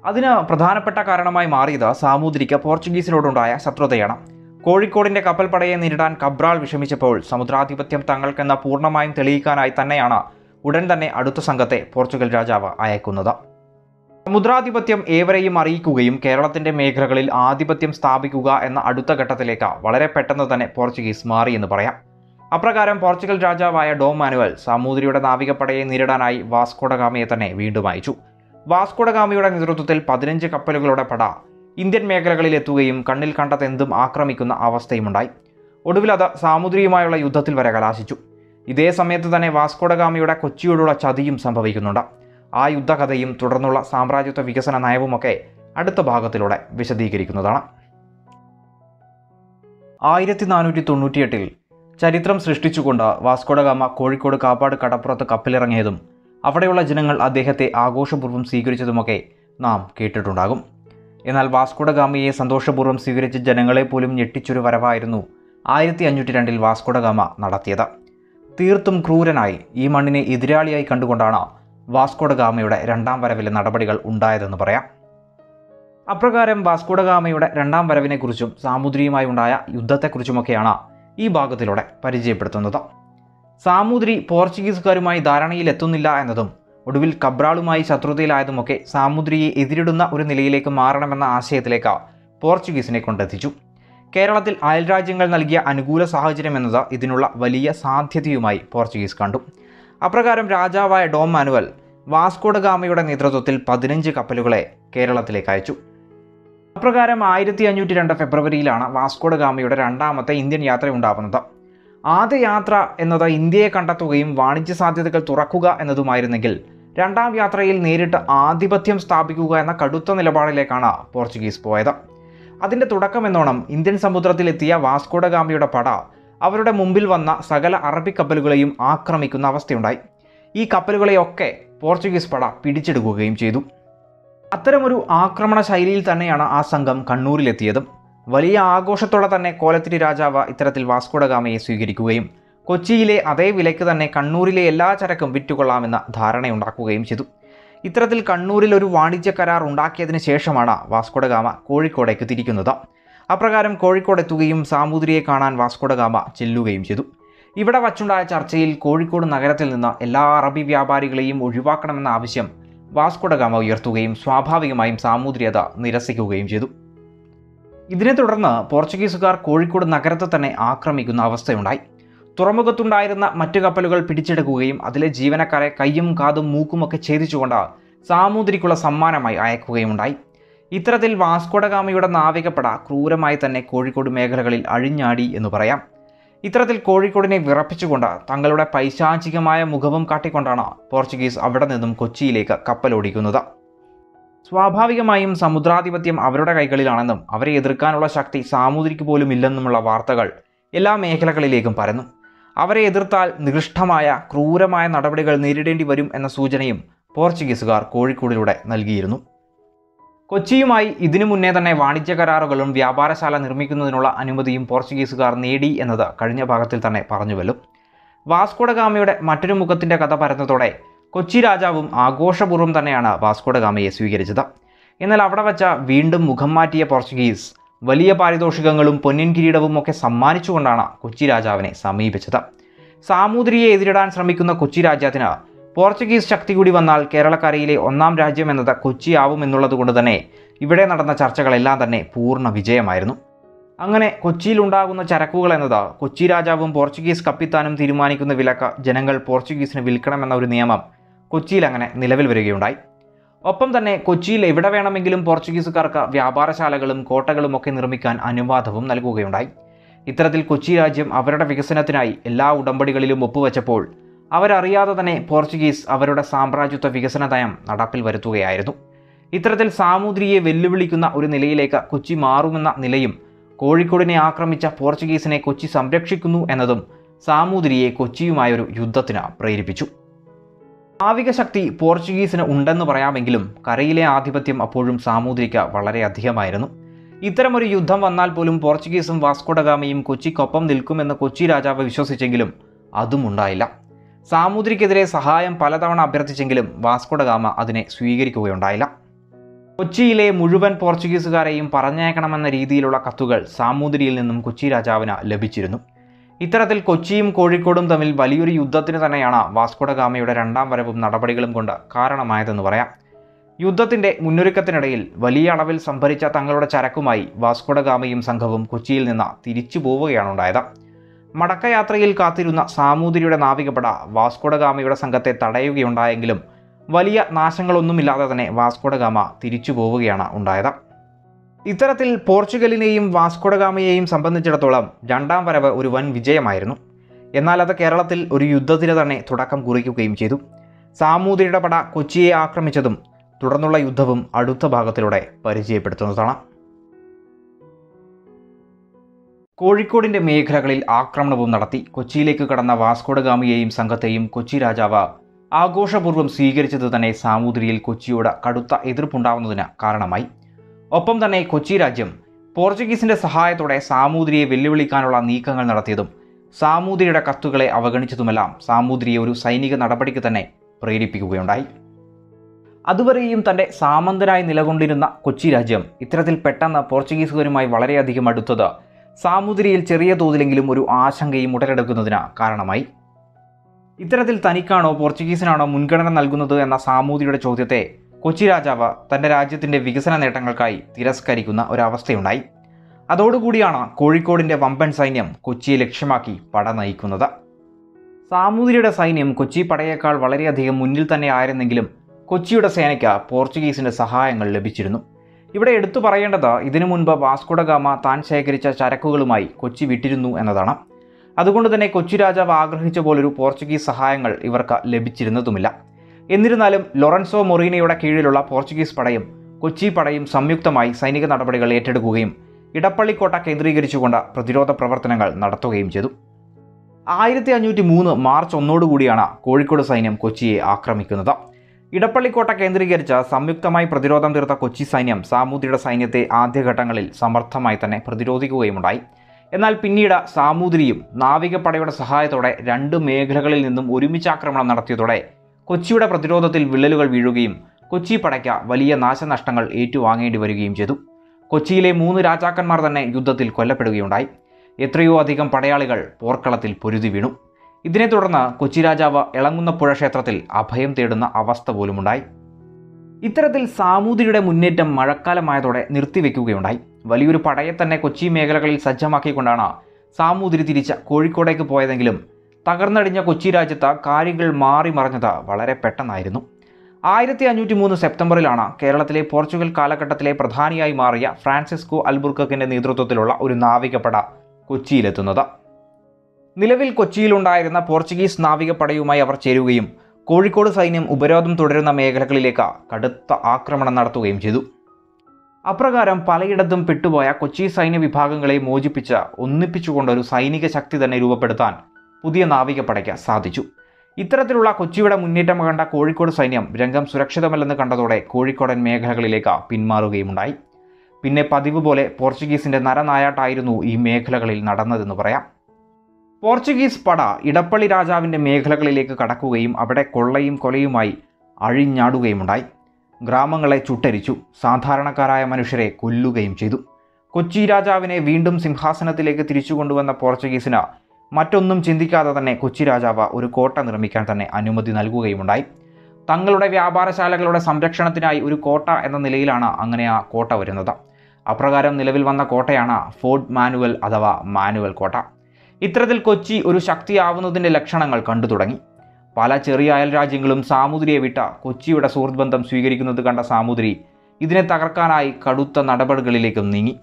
[SPEAKER 1] അതിന് പ്രധാനപ്പെട്ട കാരണമായി മാറിയത് സാമൂതിരിക്ക് പോർച്ചുഗീസിനോടുണ്ടായ ശത്രുതയാണ് കോഴിക്കോടിന്റെ കപ്പൽപ്പടയെ നേരിടാൻ കബ്രാൾ വിഷമിച്ചപ്പോൾ സമുദ്രാധിപത്യം തങ്ങൾക്കെന്ന പൂർണ്ണമായും തെളിയിക്കാനായി തന്നെയാണ് ഉടൻ തന്നെ അടുത്ത സംഘത്തെ പോർച്ചുഗൽ രാജാവ് അയക്കുന്നത് സമുദ്രാധിപത്യം ഏവരെയും അറിയിക്കുകയും കേരളത്തിന്റെ മേഖലകളിൽ ആധിപത്യം സ്ഥാപിക്കുക എന്ന അടുത്ത ഘട്ടത്തിലേക്ക് വളരെ പെട്ടെന്ന് തന്നെ പോർച്ചുഗീസ് മാറിയെന്ന് പറയാം അപ്രകാരം പോർച്ചുഗൽ രാജാവായ ഡോം മാനുവൽ സാമൂതിരിയുടെ നാവികപ്പടയെ നേരിടാനായി വാസ്കോഡഗാമയെ തന്നെ വീണ്ടും അയച്ചു വാസ്കോഡഗാമയുടെ നേതൃത്വത്തിൽ പതിനഞ്ച് കപ്പലുകളുടെ പട ഇന്ത്യൻ മേഖലകളിൽ എത്തുകയും കണ്ണിൽ കണ്ടതെന്തും ആക്രമിക്കുന്ന അവസ്ഥയുമുണ്ടായി ഒടുവിൽ അത് സാമുദ്രിയുമായുള്ള യുദ്ധത്തിൽ വരെ കലാശിച്ചു ഇതേ സമയത്ത് തന്നെ വാസ്കോഡഗാമയുടെ കൊച്ചിയോടുള്ള ചതിയും സംഭവിക്കുന്നുണ്ട് ആ യുദ്ധകഥയും തുടർന്നുള്ള സാമ്രാജ്യത്വ വികസന നയവുമൊക്കെ അടുത്ത ഭാഗത്തിലൂടെ വിശദീകരിക്കുന്നതാണ് ആയിരത്തി നാനൂറ്റി തൊണ്ണൂറ്റിയെട്ടിൽ ചരിത്രം സൃഷ്ടിച്ചുകൊണ്ട് വാസ്കോഡഗാമ കോഴിക്കോട് കാപ്പാട് കടപ്പുറത്ത് കപ്പലിറങ്ങിയതും അവിടെയുള്ള ജനങ്ങൾ അദ്ദേഹത്തെ ആഘോഷപൂർവ്വം സ്വീകരിച്ചതുമൊക്കെ നാം കേട്ടിട്ടുണ്ടാകും എന്നാൽ വാസ്കോഡഗാമയെ സന്തോഷപൂർവ്വം സ്വീകരിച്ച ജനങ്ങളെ പോലും ഞെട്ടിച്ചൊരു വരവായിരുന്നു ആയിരത്തി അഞ്ഞൂറ്റി രണ്ടിൽ വാസ്കോഡഗാമ നടത്തിയത് തീർത്തും ക്രൂരനായി ഈ മണ്ണിനെ എതിരാളിയായി കണ്ടുകൊണ്ടാണ് വാസ്കോഡഗാമയുടെ രണ്ടാം വരവിലെ നടപടികൾ ഉണ്ടായതെന്ന് പറയാം അപ്രകാരം വാസ്കോഡഗാമയുടെ രണ്ടാം വരവിനെക്കുറിച്ചും സാമുദ്രിയുമായി ഉണ്ടായ യുദ്ധത്തെക്കുറിച്ചുമൊക്കെയാണ് ഈ ഭാഗത്തിലൂടെ പരിചയപ്പെടുത്തുന്നത് സാമൂതിരി പോർച്ചുഗീസുകാരുമായി ധാരണയിലെത്തുന്നില്ല എന്നതും ഒടുവിൽ കബ്രാളുമായി ശത്രുതയിലായതുമൊക്കെ സാമൂതിരിയെ എതിരിടുന്ന ഒരു നിലയിലേക്ക് മാറണമെന്ന ആശയത്തിലേക്ക് പോർച്ചുഗീസിനെ കൊണ്ടെത്തിച്ചു കേരളത്തിൽ അയൽരാജ്യങ്ങൾ നൽകിയ അനുകൂല സാഹചര്യം എന്നത് ഇതിനുള്ള വലിയ സാധ്യതയുമായി പോർച്ചുഗീസ് കണ്ടു അപ്രകാരം രാജാവായ ഡോം മാനുവൽ വാസ്കോഡഗാമയുടെ നേതൃത്വത്തിൽ പതിനഞ്ച് കപ്പലുകളെ കേരളത്തിലേക്ക് അയച്ചു അപ്രകാരം ആയിരത്തി അഞ്ഞൂറ്റി രണ്ട് ഫെബ്രുവരിയിലാണ് വാസ്കോഡഗാമയുടെ രണ്ടാമത്തെ ഇന്ത്യൻ യാത്ര ഉണ്ടാവുന്നത് ആദ്യ യാത്ര എന്നത് ഇന്ത്യയെ കണ്ടെത്തുകയും വാണിജ്യ സാധ്യതകൾ തുറക്കുക എന്നതുമായിരുന്നെങ്കിൽ രണ്ടാം യാത്രയിൽ നേരിട്ട് ആധിപത്യം സ്ഥാപിക്കുക എന്ന കടുത്ത നിലപാടിലേക്കാണ് പോർച്ചുഗീസ് പോയത് അതിൻ്റെ തുടക്കമെന്നോണം ഇന്ത്യൻ സമുദ്രത്തിലെത്തിയ വാസ്കോഡഗാമയുടെ പട അവരുടെ മുമ്പിൽ വന്ന സകല അറബി കപ്പലുകളെയും ആക്രമിക്കുന്ന അവസ്ഥയുണ്ടായി ഈ കപ്പലുകളെയൊക്കെ പോർച്ചുഗീസ് പട പിടിച്ചെടുക്കുകയും ചെയ്തു അത്തരമൊരു ആക്രമണ ശൈലിയിൽ തന്നെയാണ് ആ സംഘം കണ്ണൂരിലെത്തിയതും വലിയ ആഘോഷത്തോടെ തന്നെ കോലത്തിരി രാജാവ് ഇത്തരത്തിൽ വാസ്കോഡഗാമയെ സ്വീകരിക്കുകയും കൊച്ചിയിലെ അതേ വിലയ്ക്ക് തന്നെ കണ്ണൂരിലെ എല്ലാ ചരക്കും വിറ്റുകൊള്ളാമെന്ന ധാരണയുണ്ടാക്കുകയും ചെയ്തു ഇത്തരത്തിൽ കണ്ണൂരിൽ ഒരു വാണിജ്യ കരാർ ഉണ്ടാക്കിയതിന് ശേഷമാണ് വാസ്കോഡഗാമ കോഴിക്കോടേക്ക് തിരിക്കുന്നത് അപ്രകാരം കോഴിക്കോട് എത്തുകയും സാമൂതിരിയെ കാണാൻ വാസ്കോഡഗാമ ചെല്ലുകയും ചെയ്തു ഇവിടെ വച്ചുണ്ടായ ചർച്ചയിൽ കോഴിക്കോട് നഗരത്തിൽ നിന്ന് എല്ലാ അറബി വ്യാപാരികളെയും ഒഴിവാക്കണമെന്ന ആവശ്യം വാസ്കോഡഗാമ ഉയർത്തുകയും സ്വാഭാവികമായും സാമൂതിരി അത് നിരസിക്കുകയും ചെയ്തു ഇതിനെ തുടർന്ന് പോർച്ചുഗീസുകാർ കോഴിക്കോട് നഗരത്തെ തന്നെ ആക്രമിക്കുന്ന അവസ്ഥയുണ്ടായി തുറമുഖത്തുണ്ടായിരുന്ന മറ്റു കപ്പലുകൾ പിടിച്ചെടുക്കുകയും അതിലെ ജീവനക്കാരെ കയ്യും കാതും മൂക്കുമൊക്കെ ഛേദിച്ചുകൊണ്ട് സാമൂതിരിക്കുള്ള സമ്മാനമായി അയക്കുകയുണ്ടായി ഇത്തരത്തിൽ വാസ്കോഡഗാമയുടെ നാവികപ്പട ക്രൂരമായി തന്നെ കോഴിക്കോട് മേഖലകളിൽ അഴിഞ്ഞാടി എന്ന് പറയാം ഇത്തരത്തിൽ കോഴിക്കോടിനെ വിറപ്പിച്ചുകൊണ്ട് തങ്ങളുടെ പൈശാചികമായ മുഖവും കാട്ടിക്കൊണ്ടാണ് പോർച്ചുഗീസ് അവിടെ നിന്നും കൊച്ചിയിലേക്ക് കപ്പലോടിക്കുന്നത് സ്വാഭാവികമായും സമുദ്രാധിപത്യം അവരുടെ കൈകളിലാണെന്നും അവരെ എതിർക്കാനുള്ള ശക്തി സാമൂതിരിക്ക് പോലും ഇല്ലെന്നുമുള്ള വാർത്തകൾ എല്ലാ മേഖലകളിലേക്കും പരന്നു അവരെ എതിർത്താൽ നികൃഷ്ടമായ ക്രൂരമായ നടപടികൾ നേരിടേണ്ടി വരും എന്ന സൂചനയും പോർച്ചുഗീസുകാർ കോഴിക്കോടിലൂടെ നൽകിയിരുന്നു കൊച്ചിയുമായി ഇതിനു മുന്നേ തന്നെ വാണിജ്യ കരാറുകളും വ്യാപാരശാല നിർമ്മിക്കുന്നതിനുള്ള അനുമതിയും പോർച്ചുഗീസുകാർ നേടി എന്നത് കഴിഞ്ഞ ഭാഗത്തിൽ തന്നെ പറഞ്ഞുവല്ലോ വാസ്കോഡഗാമയുടെ മറ്റൊരു മുഖത്തിൻ്റെ കഥ പരന്നതോടെ കൊച്ചി രാജാവും ആഘോഷപൂർവ്വം തന്നെയാണ് വാസ്കോഡഗാമയെ സ്വീകരിച്ചത് എന്നാൽ അവിടെ വച്ച വീണ്ടും മുഖം മാറ്റിയ പോർച്ചുഗീസ് വലിയ പാരിതോഷികങ്ങളും പൊന്നിൻ കിരീടവും ഒക്കെ സമ്മാനിച്ചുകൊണ്ടാണ് കൊച്ചി രാജാവിനെ സമീപിച്ചത് സാമൂതിരിയെ എതിരിടാൻ ശ്രമിക്കുന്ന കൊച്ചി രാജ്യത്തിന് പോർച്ചുഗീസ് ശക്തി കൂടി വന്നാൽ കേരളക്കരയിലെ ഒന്നാം രാജ്യം എന്നത് കൊച്ചിയാവും എന്നുള്ളത് കൊണ്ട് തന്നെ ഇവിടെ നടന്ന ചർച്ചകളെല്ലാം തന്നെ പൂർണ്ണ വിജയമായിരുന്നു അങ്ങനെ കൊച്ചിയിലുണ്ടാകുന്ന ചരക്കുകൾ എന്നത് കൊച്ചി രാജാവും പോർച്ചുഗീസ് കപ്പിത്താനും തീരുമാനിക്കുന്ന വിലക്ക് ജനങ്ങൾ പോർച്ചുഗീസിന് വിൽക്കണമെന്ന ഒരു നിയമം കൊച്ചിയിൽ അങ്ങനെ നിലവിൽ വരികയുണ്ടായി ഒപ്പം തന്നെ കൊച്ചിയിൽ എവിടെ വേണമെങ്കിലും പോർച്ചുഗീസുകാർക്ക് വ്യാപാരശാലകളും കോട്ടകളും ഒക്കെ നിർമ്മിക്കാൻ അനുവാദവും നൽകുകയുണ്ടായി ഇത്തരത്തിൽ കൊച്ചി രാജ്യം അവരുടെ വികസനത്തിനായി എല്ലാ ഉടമ്പടികളിലും ഒപ്പുവെച്ചപ്പോൾ അവരറിയാതെ തന്നെ പോർച്ചുഗീസ് അവരുടെ സാമ്രാജ്യത്വ വികസന നയം നടപ്പിൽ വരുത്തുകയായിരുന്നു ഇത്തരത്തിൽ സാമൂതിരിയെ വെല്ലുവിളിക്കുന്ന ഒരു നിലയിലേക്ക് കൊച്ചി മാറുമെന്ന നിലയും കോഴിക്കോടിനെ ആക്രമിച്ച പോർച്ചുഗീസിനെ കൊച്ചി സംരക്ഷിക്കുന്നു എന്നതും സാമൂതിരിയെ കൊച്ചിയുമായൊരു യുദ്ധത്തിന് പ്രേരിപ്പിച്ചു നാവിക ശക്തി പോർച്ചുഗീസിന് ഉണ്ടെന്ന് പറയാമെങ്കിലും കരയിലെ ആധിപത്യം അപ്പോഴും സാമൂതിരിക്ക് വളരെ അധികമായിരുന്നു ഇത്തരമൊരു യുദ്ധം വന്നാൽ പോലും പോർച്ചുഗീസും വാസ്കോഡഗാമയും കൊച്ചിക്കൊപ്പം നിൽക്കുമെന്ന് കൊച്ചി രാജാവ് വിശ്വസിച്ചെങ്കിലും അതും ഉണ്ടായില്ല സാമൂതിരിക്കെതിരെ സഹായം പലതവണ അഭ്യർത്ഥിച്ചെങ്കിലും വാസ്കോഡഗാമ അതിനെ സ്വീകരിക്കുകയുണ്ടായില്ല കൊച്ചിയിലെ മുഴുവൻ പോർച്ചുഗീസുകാരെയും പറഞ്ഞേക്കണമെന്ന രീതിയിലുള്ള കത്തുകൾ സാമൂതിരിയിൽ നിന്നും കൊച്ചി രാജാവിന് ലഭിച്ചിരുന്നു ഇത്തരത്തിൽ കൊച്ചിയും കോഴിക്കോടും തമ്മിൽ വലിയൊരു യുദ്ധത്തിന് തന്നെയാണ് വാസ്കോഡഗാമയുടെ രണ്ടാം വരവും നടപടികളും കൊണ്ട് കാരണമായതെന്ന് പറയാം യുദ്ധത്തിന്റെ മുന്നൊരുക്കത്തിനിടയിൽ വലിയ അളവിൽ സംഭരിച്ച തങ്ങളുടെ ചരക്കുമായി വാസ്കോഡഗാമയും സംഘവും കൊച്ചിയിൽ നിന്ന് തിരിച്ചു പോവുകയാണ് ഉണ്ടായത് മടക്കയാത്രയിൽ കാത്തിരുന്ന സാമൂതിരിയുടെ നാവികപട വാസ്കോഡഗാമയുടെ സംഘത്തെ തടയുകയുണ്ടായെങ്കിലും വലിയ നാശങ്ങളൊന്നുമില്ലാതെ തന്നെ വാസ്കോഡഗാമ തിരിച്ചു പോവുകയാണ് ഉണ്ടായത് ഇത്തരത്തിൽ പോർച്ചുഗലിനെയും വാസ്കോഡഗാമയെയും സംബന്ധിച്ചിടത്തോളം രണ്ടാം വരവ് ഒരു വൻ വിജയമായിരുന്നു എന്നാൽ അത് കേരളത്തിൽ ഒരു യുദ്ധത്തിന് തന്നെ തുടക്കം കുറിക്കുകയും ചെയ്തു സാമൂതിരിയുടെ പട കൊച്ചിയെ ആക്രമിച്ചതും തുടർന്നുള്ള യുദ്ധവും അടുത്ത ഭാഗത്തിലൂടെ പരിചയപ്പെടുത്തുന്നതാണ് കോഴിക്കോടിന്റെ മേഖലകളിൽ ആക്രമണവും നടത്തി കൊച്ചിയിലേക്ക് കടന്ന വാസ്കോഡഗാമിയെയും സംഘത്തെയും കൊച്ചി രാജാവ് ആഘോഷപൂർവ്വം സ്വീകരിച്ചത് തന്നെ സാമൂതിരിയിൽ കൊച്ചിയോട് കടുത്ത എതിർപ്പുണ്ടാവുന്നതിന് കാരണമായി ഒപ്പം തന്നെ കൊച്ചി രാജ്യം പോർച്ചുഗീസിന്റെ സഹായത്തോടെ സാമൂതിരിയെ വെല്ലുവിളിക്കാനുള്ള നീക്കങ്ങൾ നടത്തിയതും സാമൂതിരിയുടെ കത്തുകളെ അവഗണിച്ചതുമെല്ലാം സാമൂതിരിയെ ഒരു സൈനിക നടപടിക്ക് തന്നെ പ്രേരിപ്പിക്കുകയുണ്ടായി അതുവരെയും തൻ്റെ സാമന്തനായി നിലകൊണ്ടിരുന്ന കൊച്ചി രാജ്യം ഇത്തരത്തിൽ പെട്ടെന്ന് പോർച്ചുഗീസുകാരുമായി വളരെയധികം അടുത്തത് സാമൂതിരിയിൽ ചെറിയ തോതിലെങ്കിലും ഒരു ആശങ്കയും ഉടലെടുക്കുന്നതിന് കാരണമായി ഇത്തരത്തിൽ തനിക്കാണോ പോർച്ചുഗീസിനാണോ മുൻഗണന നൽകുന്നത് എന്ന സാമൂതിരിയുടെ ചോദ്യത്തെ കൊച്ചി രാജാവ് തൻ്റെ രാജ്യത്തിൻ്റെ വികസന നേട്ടങ്ങൾക്കായി തിരസ്കരിക്കുന്ന ഒരവസ്ഥയുണ്ടായി അതോടുകൂടിയാണ് കോഴിക്കോടിൻ്റെ വമ്പൻ സൈന്യം കൊച്ചിയെ ലക്ഷ്യമാക്കി പട നയിക്കുന്നത് സാമൂതിരിയുടെ സൈന്യം കൊച്ചി പടയേക്കാൾ വളരെയധികം മുന്നിൽ തന്നെ ആയിരുന്നെങ്കിലും കൊച്ചിയുടെ സേനയ്ക്ക് പോർച്ചുഗീസിൻ്റെ സഹായങ്ങൾ ലഭിച്ചിരുന്നു ഇവിടെ എടുത്തു പറയേണ്ടത് ഇതിനു മുൻപ് വാസ്കോഡഗാമ താൻ ശേഖരിച്ച ചരക്കുകളുമായി കൊച്ചി വിട്ടിരുന്നു എന്നതാണ് അതുകൊണ്ട് തന്നെ കൊച്ചി രാജാവ് ആഗ്രഹിച്ച പോലൊരു പോർച്ചുഗീസ് സഹായങ്ങൾ ഇവർക്ക് ലഭിച്ചിരുന്നതുമില്ല എന്നിരുന്നാലും ലൊറൻസോ മൊറീനയുടെ കീഴിലുള്ള പോർച്ചുഗീസ് പടയും കൊച്ചി പടയും സംയുക്തമായി സൈനിക നടപടികൾ ഏറ്റെടുക്കുകയും ഇടപ്പള്ളിക്കോട്ട കേന്ദ്രീകരിച്ചുകൊണ്ട് പ്രതിരോധ പ്രവർത്തനങ്ങൾ നടത്തുകയും ചെയ്തു ആയിരത്തി അഞ്ഞൂറ്റി മൂന്ന് മാർച്ച് ഒന്നോടുകൂടിയാണ് കോഴിക്കോട് സൈന്യം കൊച്ചിയെ ആക്രമിക്കുന്നത് ഇടപ്പള്ളിക്കോട്ട കേന്ദ്രീകരിച്ച് സംയുക്തമായി പ്രതിരോധം തീർത്ത കൊച്ചി സൈന്യം സാമൂതിരിയുടെ സൈന്യത്തെ ആദ്യഘട്ടങ്ങളിൽ സമർത്ഥമായി തന്നെ പ്രതിരോധിക്കുകയുമുണ്ടായി എന്നാൽ പിന്നീട് സാമൂതിരിയും നാവികപ്പടയുടെ സഹായത്തോടെ രണ്ട് മേഖലകളിൽ നിന്നും ഒരുമിച്ച് ആക്രമണം നടത്തിയതോടെ കൊച്ചിയുടെ പ്രതിരോധത്തിൽ വിള്ളലുകൾ വീഴുകയും കൊച്ചി പടയ്ക്ക് വലിയ നാശനഷ്ടങ്ങൾ ഏറ്റുവാങ്ങേണ്ടി വരികയും ചെയ്തു കൊച്ചിയിലെ മൂന്ന് രാജാക്കന്മാർ തന്നെ യുദ്ധത്തിൽ കൊല്ലപ്പെടുകയുണ്ടായി എത്രയോ അധികം പടയാളികൾ പോർക്കളത്തിൽ പൊരുതി വീണു ഇതിനെ തുടർന്ന് കൊച്ചി രാജാവ് ഇളങ്ങുന്നപ്പുഴ ക്ഷേത്രത്തിൽ അഭയം തേടുന്ന അവസ്ഥ പോലുമുണ്ടായി ഇത്തരത്തിൽ സാമൂതിരിയുടെ മുന്നേറ്റം മഴക്കാലമായതോടെ നിർത്തിവെക്കുകയുണ്ടായി വലിയൊരു പടയെ തന്നെ കൊച്ചി മേഖലകളിൽ സജ്ജമാക്കിക്കൊണ്ടാണ് സാമൂതിരി തിരിച്ച് കോഴിക്കോടേക്ക് പോയതെങ്കിലും തകർന്നടിഞ്ഞ കൊച്ചി രാജ്യത്ത് കാര്യങ്ങൾ മാറി മറിഞ്ഞത് വളരെ പെട്ടെന്നായിരുന്നു ആയിരത്തി അഞ്ഞൂറ്റി മൂന്ന് സെപ്റ്റംബറിലാണ് കേരളത്തിലെ പോർച്ചുഗൽ കാലഘട്ടത്തിലെ പ്രധാനിയായി മാറിയ ഫ്രാൻസിസ്കോ അൽബുർക്കക്കിന്റെ നേതൃത്വത്തിലുള്ള ഒരു നാവികപ്പട കൊച്ചിയിലെത്തുന്നത് നിലവിൽ കൊച്ചിയിലുണ്ടായിരുന്ന പോർച്ചുഗീസ് നാവികപ്പടയുമായി അവർ ചേരുകയും കോഴിക്കോട് സൈന്യം ഉപരോധം തുടരുന്ന മേഖലകളിലേക്ക് കടുത്ത ആക്രമണം നടത്തുകയും ചെയ്തു അപ്രകാരം പലയിടത്തും പെട്ടുപോയ കൊച്ചി സൈന്യ വിഭാഗങ്ങളെ മോചിപ്പിച്ച് ഒന്നിപ്പിച്ചുകൊണ്ടൊരു സൈനിക ശക്തി തന്നെ രൂപപ്പെടുത്താൻ പുതിയ നാവികപ്പടയ്ക്ക് സാധിച്ചു ഇത്തരത്തിലുള്ള കൊച്ചിയുടെ മുന്നേറ്റം കണ്ട കോഴിക്കോട് സൈന്യം രംഗം സുരക്ഷിതമല്ലെന്ന് കണ്ടതോടെ കോഴിക്കോടൻ മേഖലകളിലേക്ക് പിന്മാറുകയുമുണ്ടായി പിന്നെ പതിവ് പോലെ പോർച്ചുഗീസിന്റെ നരനായാട്ടായിരുന്നു ഈ മേഖലകളിൽ നടന്നതെന്ന് പറയാം പോർച്ചുഗീസ് പട ഇടപ്പള്ളി രാജാവിൻ്റെ മേഖലകളിലേക്ക് കടക്കുകയും അവിടെ കൊള്ളയും കൊലയുമായി അഴിഞ്ഞാടുകയുമുണ്ടായി ഗ്രാമങ്ങളെ ചുട്ടരിച്ചു സാധാരണക്കാരായ മനുഷ്യരെ കൊല്ലുകയും ചെയ്തു കൊച്ചി രാജാവിനെ വീണ്ടും സിംഹാസനത്തിലേക്ക് തിരിച്ചു കൊണ്ടുവന്ന പോർച്ചുഗീസിന് മറ്റൊന്നും ചിന്തിക്കാതെ തന്നെ കൊച്ചി രാജാവ് ഒരു കോട്ട നിർമ്മിക്കാൻ തന്നെ അനുമതി നൽകുകയുമുണ്ടായി തങ്ങളുടെ വ്യാപാരശാലകളുടെ സംരക്ഷണത്തിനായി ഒരു കോട്ട എന്ന നിലയിലാണ് അങ്ങനെ ആ കോട്ട വരുന്നത് അപ്രകാരം നിലവിൽ വന്ന കോട്ടയാണ് ഫോർട്ട് മാനുവൽ അഥവാ മാനുവൽ കോട്ട ഇത്തരത്തിൽ കൊച്ചി ഒരു ശക്തിയാവുന്നതിൻ്റെ ലക്ഷണങ്ങൾ കണ്ടു തുടങ്ങി പല ചെറിയ അയൽ രാജ്യങ്ങളും സാമൂതിരിയെ വിട്ട കൊച്ചിയുടെ സുഹൃത്ത് ബന്ധം സ്വീകരിക്കുന്നത് കണ്ട സാമൂതിരി ഇതിനെ തകർക്കാനായി കടുത്ത നടപടികളിലേക്കും നീങ്ങി